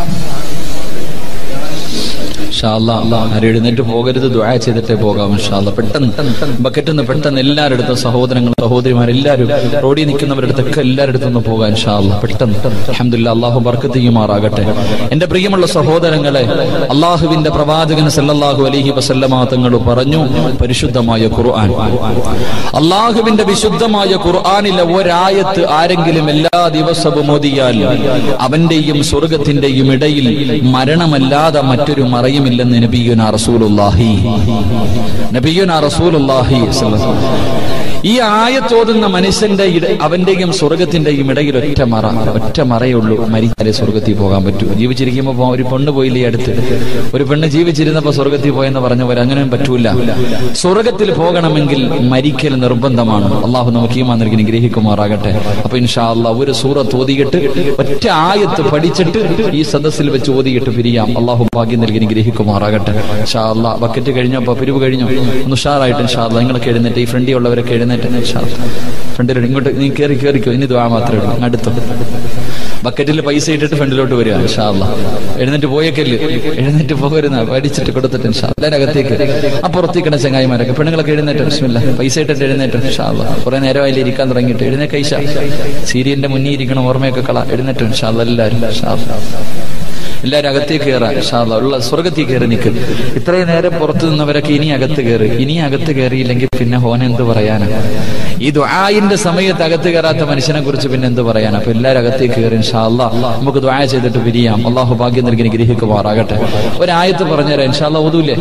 ഷാല്ല ആരും എഴുന്നേറ്റ് പോകരുത് ദുആ ചെയ്തിട്ടേ പോകാം ഷാല്ല പെട്ടെന്ന് ബക്കറ്റ് പെട്ടെന്ന് എല്ലാവരുടെ സഹോദരങ്ങൾ സഹോദരിമാർ എല്ലാവരും റോഡിൽ നിൽക്കുന്നവരടുത്തൊക്കെ എല്ലാവരുടെ നിന്ന് പോകാൻ ഷാല്ല പെട്ടെന്ന് അഹമ്മദില്ല അള്ളാഹു ബർക്കത്ത് ചെയ്യുമാറാകട്ടെ എന്റെ പ്രിയമുള്ള സഹോദരങ്ങളെ അള്ളാഹുവിന്റെ പ്രവാചകൻ സല്ലല്ലാഹു അലൈഹി വസല്ലമ തങ്ങൾ പറഞ്ഞു പരിശുദ്ധമായ ഖുർആൻ അള്ളാഹുവിന്റെ വിശുദ്ധമായ ഖുർആനിലെ ഒരായത്ത് ആരെങ്കിലും എല്ലാ ദിവസവും ഓതിയാൽ അവന്റെയും സ്വർഗത്തിന്റെയും ഇടയിൽ മരണമല്ലാതെ മറ്റൊരു മറയുമില്ലെന്ന് നബിയുന റസൂലുള്ളാഹി നബിയുന റസൂലുള്ളാഹി സ്വല്ലല്ലാഹു അലൈഹി വസല്ലം. ഈ ആയത്തോതുന്ന മനുഷ്യന്റെ ഇട അവന്റെയും സ്വർഗത്തിന്റെയും ഇടയിൽ ഒറ്റ മറ ഒറ്റ മറയേ ഉള്ളൂ മരിച്ചാലേ സ്വർഗത്തിൽ പോകാൻ പറ്റൂ ജീവിച്ചിരിക്കുമ്പോ പോ- ഒരു പെണ്ണ് പോയില്ലേ അടുത്ത് ഒരു പെണ്ണ് ജീവിച്ചിരുന്നപ്പോ സ്വർഗത്തിൽ പോയെന്ന് പറഞ്ഞ പോലെ അങ്ങനെ പറ്റൂല സ്വർഗത്തിൽ പോകണമെങ്കിൽ മരിക്കൽ നിർബന്ധമാണ് അള്ളാഹു നമുക്ക് ഈ മാതിരി ഗ്രഹിക്കുമാറാകട്ടെ അപ്പൊ ഇൻഷാ അള്ളാഹ് ഒരു സൂറത്ത് ഓതിയിട്ട് ഒറ്റ ആയത്ത് പഠിച്ചിട്ട് ഈ സദസ്സിൽ വെച്ച് ഓതിയിട്ട് പിരിയാം അള്ളാഹു ഭാഗ്യം നൽകി ഗ്രഹിക്കുമാറാകട്ടെ ഇൻഷാ അള്ളാഹ് ബക്കറ്റ് കഴിഞ്ഞപ്പോ പിരിവ് കഴിഞ്ഞു ഒന്ന് ഉഷാറായിട്ട് ഇൻഷാ അള്ളാഹ് നിങ്ങളൊക്കെ എഴുന്നേറ്റ് ഈ ഫ്രണ്ടിൽ ഉള്ളവരൊക്കെ എഴുന്നേറ്റ് ഇൻഷാ അള്ളാഹ്. ഫ്രണ്ടിൽ ഇങ്ങോട്ട് നീ കയറി കയറിക്കോ ഇനി ദ്വാ മാത്രമേ ഉള്ളൂ ഇങ്ങ് അടുത്തോ ബക്കറ്റിൽ പൈസ ഇട്ടിട്ട് ഫ്രണ്ടിലോട്ട് വരിക ഇൻഷാ അള്ളാഹ് എഴുന്നേറ്റ് പോയേക്കല്ല് എഴുന്നേറ്റ് പോകരുന്ന പഠിച്ചിട്ട് കൊടുത്തിട്ട് ഇൻഷാ അള്ളാഹ്. എല്ലാവരും അകത്തേക്ക് അപ്പുറത്തേക്കണ ചങ്ങായിമാരൊക്കെ പെണ്ണുങ്ങളൊക്കെ എഴുന്നേറ്റ് ബിസ്മില്ല പൈസ ഇട്ടിട്ട് എഴുന്നേറ്റ് ഇൻഷാ അള്ളാഹ്. കുറെ നേരമായില്ലേ ഇരിക്കാൻ തുടങ്ങിയിട്ട് എഴുന്നേറ്റ് കൈശ സീരിയലിന്റെ മുന്നിൽ ഇരിക്കണം ഓർമ്മയൊക്കെ കള എഴുന്നേറ്റ് ഇൻഷാ അള്ളാഹ് എല്ലാവരും ഇൻഷാ അള്ളാഹ്. എല്ലാവരും അകത്തേക്ക് കയറാം ഇൻഷാ അള്ളാഹ്. ഉള്ള സ്വർഗത്തിൽ കയറി നിൽക്ക് ഇത്രയും നേരം പുറത്തു നിന്നവരൊക്കെ ഇനി അകത്ത് കയറി ഇനി അകത്ത് കയറിയില്ലെങ്കിൽ പിന്നെ ഹോൻ എന്ത് പറയാനാ ഈ ദുആയിന്റെ സമയത്ത് അകത്ത് കയറാത്ത മനുഷ്യനെ കുറിച്ച് പിന്നെ എന്ത് പറയാൻ അപ്പൊ എല്ലാവരും അകത്തേക്ക് കയറി ഇൻഷാ അള്ളാഹ് നമുക്ക് ദുആ ചെയ്തിട്ട് പിരിയാം അള്ളാഹു ഭാഗ്യം നൽകി ഗ്രഹിക്കുമാറാകട്ടെ ഒരായത്ത് പറഞ്ഞുതരാം ഇൻഷാ അള്ളാഹ് ഓതൂലേ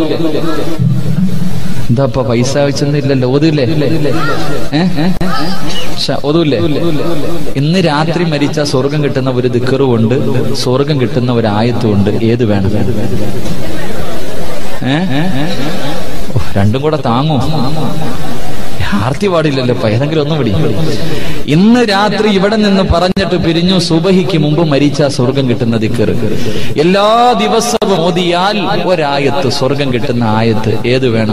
എന്താ ഇപ്പൊ പൈസ വെച്ചൊന്നുമില്ലല്ലോ ഓതൂലേ ഏ? ഏ? ശ്ശ, ഓതൂലേ ഇന്ന് രാത്രി മരിച്ച സ്വർഗം കിട്ടുന്ന ഒരു ദിക്കറുമുണ്ട് സ്വർഗം കിട്ടുന്ന ഒരു ആയത്തുമുണ്ട് ഏത് വേണം ഏ? ഓ, രണ്ടും കൂടെ താങ്ങൂ ആർത്തി പാടില്ലല്ലോ ഇപ്പൊ ഏതെങ്കിലും ഒന്നും വിടി ഇന്ന് രാത്രി ഇവിടെ നിന്ന് പറഞ്ഞിട്ട് പിരിഞ്ഞു സുബഹിക്ക് മുമ്പ് മരിച്ച സ്വർഗം കിട്ടുന്ന ദിക്കറ് എല്ലാ ദിവസവും ഓതിയാൽ ഒരായത്ത് സ്വർഗം കിട്ടുന്ന ആയത്ത് ഏത് വേണം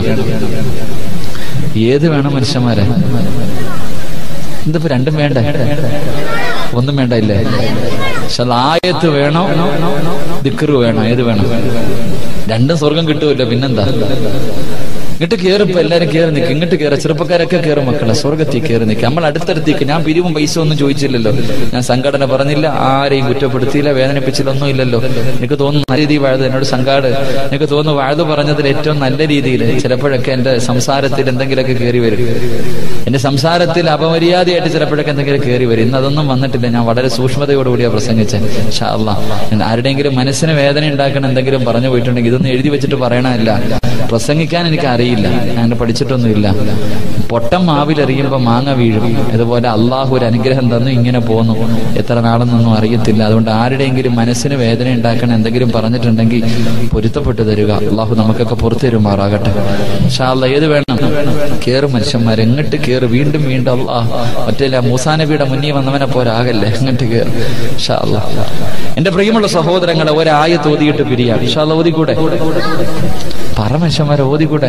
ഏത് വേണം മനുഷ്യന്മാരെ ഇതിപ്പോ രണ്ടും വേണ്ട ഒന്നും വേണ്ട ഇല്ലേ പക്ഷെ അത് ആയത്ത് വേണോ ദിക്കറ് വേണോ ഏത് വേണം രണ്ടും സ്വർഗം കിട്ടൂല്ലോ പിന്നെന്താ ഇങ്ങോട്ട് കയറിപ്പോ എല്ലാരും കയറി നിൽക്കും ഇങ്ങോട്ട് കയറി ചെറുപ്പക്കാരൊക്കെ കയറി മക്കളെ സ്വർഗത്തിൽ കയറി നിൽക്കും നമ്മൾ അടുത്തടുത്തേക്ക് ഞാൻ പിരിവും പൈസ ഒന്നും ചോദിച്ചില്ലല്ലോ ഞാൻ സംഘടന പറഞ്ഞില്ല ആരെയും കുറ്റപ്പെടുത്തിയില്ല വേദനിപ്പിച്ചില്ല ഒന്നും ഇല്ലല്ലോ എനിക്ക് തോന്നുന്നു നല്ല രീതിയിൽ വാഴത് എന്നോട് സംഘാട് എനിക്ക് തോന്നുന്നു വാഴത് പറഞ്ഞതിൽ ഏറ്റവും നല്ല രീതിയിൽ ചിലപ്പോഴൊക്കെ എന്റെ സംസാരത്തിൽ എന്തെങ്കിലുമൊക്കെ കയറി വരും എന്റെ സംസാരത്തിൽ അപമര്യാദ അനാദിയായിട്ട് ചിലപ്പോഴൊക്കെ എന്തെങ്കിലും കയറി വരും ഇന്ന് അതൊന്നും വന്നിട്ടില്ല ഞാൻ വളരെ സൂക്ഷ്മതയോടുകൂടിയാണ് പ്രസംഗിച്ചത് ഷാ അല്ലാ ആരുടെയെങ്കിലും മനസ്സിന് വേദന ഉണ്ടാക്കണം എന്തെങ്കിലും പറഞ്ഞു പോയിട്ടുണ്ടെങ്കിൽ ഇതൊന്നും എഴുതി വെച്ചിട്ട് പറയണമല്ല പ്രസംഗിക്കാൻ എനിക്ക് അറിയില്ല ഞാൻ പഠിച്ചിട്ടൊന്നുമില്ല പൊട്ടം മാവിലെറിയുമ്പോൾ മാങ്ങ വീഴും അതുപോലെ അള്ളാഹു ഒരു അനുഗ്രഹം തന്നു ഇങ്ങനെ പോന്നു എത്ര നാളെന്നൊന്നും അറിയത്തില്ല അതുകൊണ്ട് ആരുടെയെങ്കിലും മനസ്സിന് വേദന ഉണ്ടാക്കണം എന്തെങ്കിലും പറഞ്ഞിട്ടുണ്ടെങ്കിൽ പൊരുത്തപ്പെട്ടു തരിക അള്ളാഹു നമുക്കൊക്കെ പുറത്തു തരുമാറാകട്ടെ ഷാല്ല ഏത് വേണം കേറ് മനുഷ്യന്മാർ എങ്ങോട്ട് കേറ് വീണ്ടും വീണ്ടും അള്ളാഹ് മറ്റേ മൂസാ നബിയുടെ മുന്നിൽ വന്നവനെ പോരാകല്ലേ എങ്ങോട്ട് കേറ് ഷാല്ല എന്റെ പ്രിയമുള്ള സഹോദരങ്ങളെ ഒരായത്ത് ഓതിയിട്ട് പിരിയാം ഷാല്ല ഓതിക്കൂടെ പറമനുഷ്യന്മാരെ ഓതിക്കൂടെ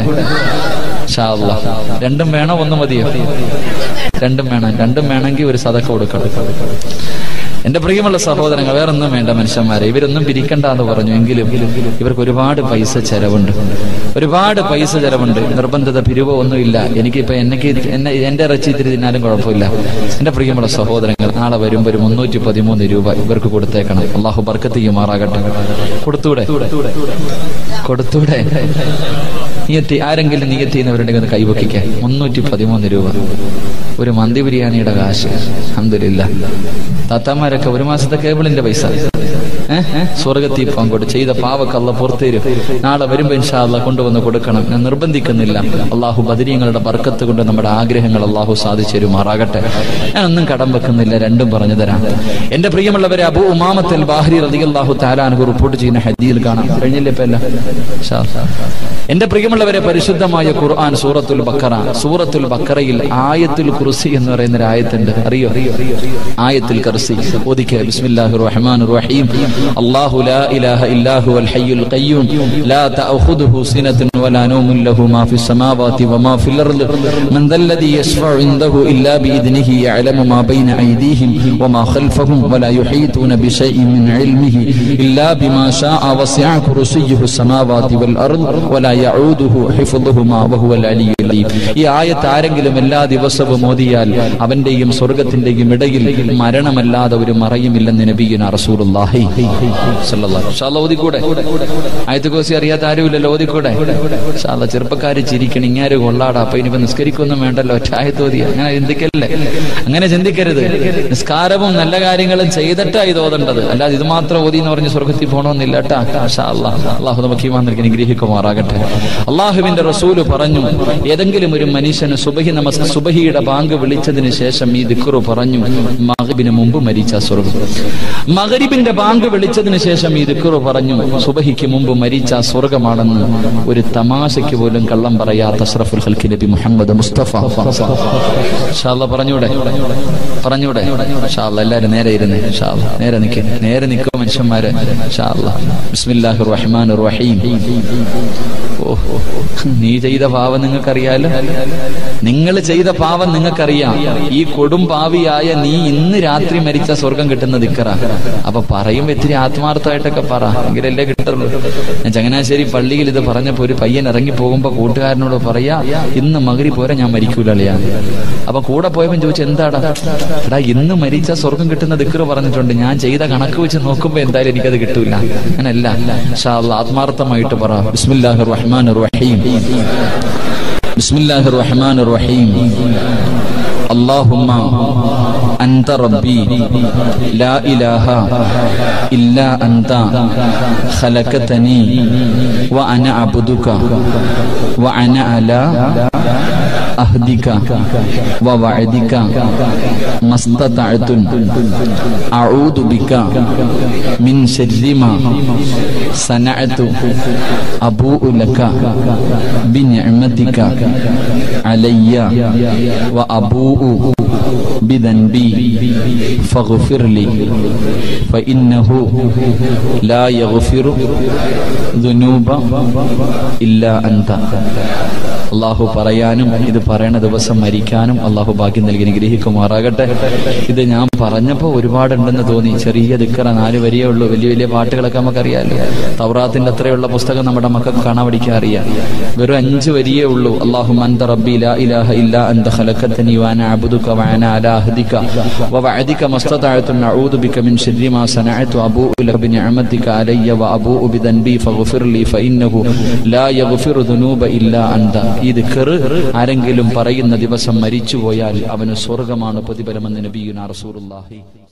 ഷാ അല്ലാ. രണ്ടും വേണോ ഒന്ന് മതിയോ രണ്ടും വേണം രണ്ടും വേണമെങ്കിൽ ഒരു സതക്ക കൊടുക്കണം എന്റെ പ്രിയമുള്ള സഹോദരങ്ങൾ വേറൊന്നും വേണ്ട മനുഷ്യന്മാരെ ഇവരൊന്നും പിരിക്കണ്ട എന്ന് പറഞ്ഞു എങ്കിലും ഇവർക്ക് ഒരുപാട് പൈസ ചെലവുണ്ട് ഒരുപാട് പൈസ ചെലവുണ്ട് നിർബന്ധിത പിരിവോ ഒന്നുമില്ല എനിക്കിപ്പോ എനിക്ക് എന്നെ എന്റെ ഇറച്ചി ഇത്തിരി തിന്നാലും കുഴപ്പമില്ല എന്റെ പ്രിയമുള്ള സഹോദരങ്ങൾ നാളെ വരുമ്പോൾ ഒരു മുന്നൂറ്റി പതിമൂന്ന് രൂപ ഇവർക്ക് കൊടുത്തേക്കണം അള്ളാഹു ബർക്കത്ത് ചെയ്യുമാറാകട്ടെ കൊടുത്തൂടെ കൊടുത്തൂടെ നീയത്തി ആരെങ്കിലും നീയത്തി ചെയ്യുന്നവരുണ്ടെങ്കിൽ ഒന്ന് കൈവക്കിക്കാൻ മുന്നൂറ്റി പതിമൂന്ന് രൂപ ഒരു മന്തി ബിരിയാണിയുടെ കാശ് അഹമ്മദില്ല താത്താമാരൊക്കെ ഒരു മാസത്തെ കേബിളിന്റെ പൈസ ഏഹ് സ്വർഗത്തിൽ പങ്കോട്ട് ചെയ്ത പാവക്കല്ല പുറത്തേരും നാളെ വരുമ്പോ ഇൻഷാല്ല കൊണ്ടുവന്ന് കൊടുക്കണം ഞാൻ നിർബന്ധിക്കുന്നില്ല അള്ളാഹു ബദരീങ്ങളുടെ ബർക്കത്ത് കൊണ്ട് നമ്മുടെ ആഗ്രഹങ്ങൾ അള്ളാഹു സാധിച്ചു തരുമാറാകട്ടെ ഞാനൊന്നും കടം വെക്കുന്നില്ല രണ്ടും പറഞ്ഞു തരാം എന്റെ പ്രിയമുള്ളവരെ അബു ഉമാമത്തൽ ബാഹരി റതി അള്ളാഹു താലാനു റിപ്പോർട്ട് ചെയ്യുന്ന ഹദീൽ കാണാം കഴിഞ്ഞില്ലേ ഇപ്പൊ എല്ലാം ഇൻഷാ അല്ലാ. എന്റെ പ്രിയമുള്ളവരെ പരിശുദ്ധമായ ഖുർആൻ സൂറത്തുൽ ബക്കറ സൂറത്തുൽ ബക്കറയിൽ ആയത്തുൽ കുർസി എന്ന് പറയുന്ന ഒരു ആയത്തുണ്ട് അറിയോ ആയത്തുൽ കുർസി ഓദിക്കുക ബിസ്മില്ലാഹിർ റഹ്മാനിർ റഹീം അല്ലാഹു ലാ ഇലാഹ ഇല്ലാ ഹുവൽ ഹയ്യുൽ ഖയ്യൂം ലാ തഅഖുദുഹു സിനത്തുൻ വലാ നൗമുൻ ലഹു മാ ഫിസ് സമാവാതി വമാ ഫിൽ അർദ് മൻ ദല്ലദി യശ്ഫഉ ഇൻദഹു ഇല്ലാ ബിഇദ്നിഹി യഅലമു മാ ബൈന അയ്ദീഹിം വമാ ഖൽഫഹും വലാ യുഹീതൂന ബിശൈഇൻ മിൻ ഇൽമിഹി ഇല്ലാ ബിമാ ശാഅ വസിഅ കുർസിയ്യുഹു السماوات والأرض ولا يعوده حفظهما وهو العلي العليم ഈ ആയത്ത് ആരെങ്കിലും എല്ലാ ദിവസവും ഓതിയാൽ അവന്റെയും സ്വർഗത്തിന്റെയും ഇടയിൽ മരണമല്ലാതെ ഒരു മറയുമില്ലെന്ന് നബിയുന റസൂലുള്ളാഹി സ്വല്ലല്ലാഹു അലൈഹി വസല്ലം ഓതിക്കൂടെ ആയത്ത് കോസി അറിയാത്ത ആരുമില്ലല്ലോ ഓതിക്കൂടെ ഷാല്ല ചെറുപ്പക്കാര് ചിരിക്കണം ഇങ്ങാര് കൊള്ളാടാ അപ്പൊ ഇനിയിപ്പോ നിസ്കരിക്കൊന്നും വേണ്ടല്ലോ ഒറ്റ ആയത്ത് ഓതി അങ്ങനെ ചിന്തിക്കല്ലേ അങ്ങനെ ചിന്തിക്കരുത് നിസ്കാരവും നല്ല കാര്യങ്ങളും ചെയ്തിട്ടാ ഇത് ഓതേണ്ടത് അല്ലാതെ ഇത് മാത്രം ഓതി എന്ന് പറഞ്ഞ് സ്വർഗത്തിൽ പോകണമെന്നില്ല കേട്ടാ ഷാ അല്ലാ അള്ളാഹു നമുക്ക് ഈമാൻ നൽകി അനുഗ്രഹിക്കുമാറാകട്ടെ അള്ളാഹുവിന്റെ റസൂല് പറഞ്ഞു ഏതെങ്കിലും ഒരു മനുഷ്യന് സുബഹി നമസ് സുബഹിയുടെ ബാങ്ക് വിളിച്ചതിന് ശേഷം ഈ ദിക്കുറു പറഞ്ഞു മഹബിന് മുമ്പ് മരിച്ച സ്വർഗം മകരിബിന്റെ ബാങ്ക് വിളിച്ചതിന് ശേഷം ഈ ദിക്കുറു പറഞ്ഞു സുബഹിക്ക് മുമ്പ് മരിച്ച സ്വർഗമാണെന്ന് ഒരു തമാശയ്ക്ക് പോലും കള്ളം പറയാത്ത അഷ്റഫുൽ ഹൽക്കി നബി മുഹമ്മദ് മുസ്തഫ ഷാല്ല പറഞ്ഞൂടെ പറഞ്ഞൂടെ ഷാല്ല എല്ലാരും നേരെ ഇരുന്നേ ഷാല്ല നേരെ നിൽക്ക് നേരെ നിൽക്കും മനുഷ്യന്മാര് ഷാല്ല ബിസ്മില്ലാഹിർ റഹ്മാനിർ റഹീം ഓ നീ ചെയ്ത പാവം നിങ്ങൾക്കറിയാലോ നിങ്ങൾ ചെയ്ത പാവം നിങ്ങൾക്കറിയാം ഈ കൊടും പാവിയായ നീ ഇന്ന് രാത്രി മരിച്ച സ്വർഗം കിട്ടുന്ന ദിക്കറ അപ്പൊ പറയുമ്പോ ഇത്തിരി ആത്മാർത്ഥമായിട്ടൊക്കെ പറ എങ്കിലല്ലേ കിട്ടുള്ളൂ ഞാൻ ചങ്ങനാശ്ശേരി പള്ളിയിൽ ഇത് പറഞ്ഞപ്പോ ഒരു പയ്യൻ ഇറങ്ങി പോകുമ്പോ കൂട്ടുകാരനോട് പറയാ ഇന്ന് മകരി പോരെ ഞാൻ മരിക്കൂലളിയാ അപ്പൊ കൂടെ പോയപ്പോ ചോദിച്ചു എന്താടാ എടാ ഇന്ന് മരിച്ച സ്വർഗം കിട്ടുന്ന ദിക്കറ് പറഞ്ഞിട്ടുണ്ട് ഞാൻ ചെയ്ത കണക്ക് വെച്ച് നോക്കുമ്പോ എന്തായാലും എനിക്കത് കിട്ടൂല അങ്ങനല്ല ഇൻഷാ അല്ലാ ആത്മാർത്ഥമായിട്ട് പറ ബിസ്മില്ലാഹിർ റഹ്മാനിർ റഹീം ബിസ്മില്ലാഹിർ റഹ്മാനിർ റഹീം اللهم أنت ربي لا إله إلا أنت خلقتني وأنا عبدك وأنا على أهدك ووعدك ما استطعت أعوذ بك من شر ما صنعت أبوء لك بنعمتك علي وأبوء بذنبي فاغفر لي فإنه لا يغفر ذنوب إلا أنت അള്ളാഹു പറയാനും ഇത് പറയണ ദിവസം മരിക്കാനും അള്ളാഹു ഭാഗ്യം നൽകി അനുഗ്രഹിക്കുമാറാകട്ടെ ഇത് ഞാൻ പറഞ്ഞപ്പോൾ ഒരുപാടുണ്ടെന്ന് തോന്നി ചെറിയ ദിക്കറ നാല് വരിയേ ഉള്ളൂ വലിയ വലിയ പാട്ടുകളൊക്കെ നമുക്കറിയാമല്ലോ തൗറാത്തിന്റെ അത്രയുള്ള പുസ്തകം നമ്മുടെ മക്കൾക്ക് കാണാൻ പഠിക്കാൻ അറിയാം വെറും അഞ്ച് വരിയേ ഉള്ളൂ അള്ളാഹു അന്ത റബ്ബി ലാ ഇലാഹ ഇല്ലാ അന്ത ഖലഖതനി വാന അബ്ദുക വഅന أنا على هدك ووعدك ما استطعت أعوذ بك من شر ما صنعت أبوء لك بنعمتك علي وأبوء بذنبي فاغفر لي فإنه لا يغفر ذنوب إلا أنت ഈ ദിക്കർ ആരെങ്കിലും പറയുന്ന ദിവസം മരിച്ചുപോയാൽ അവന് സ്വർഗമാണ് പ്രതിഫലമെന്ന് നബിയുന റസൂലുള്ളാഹി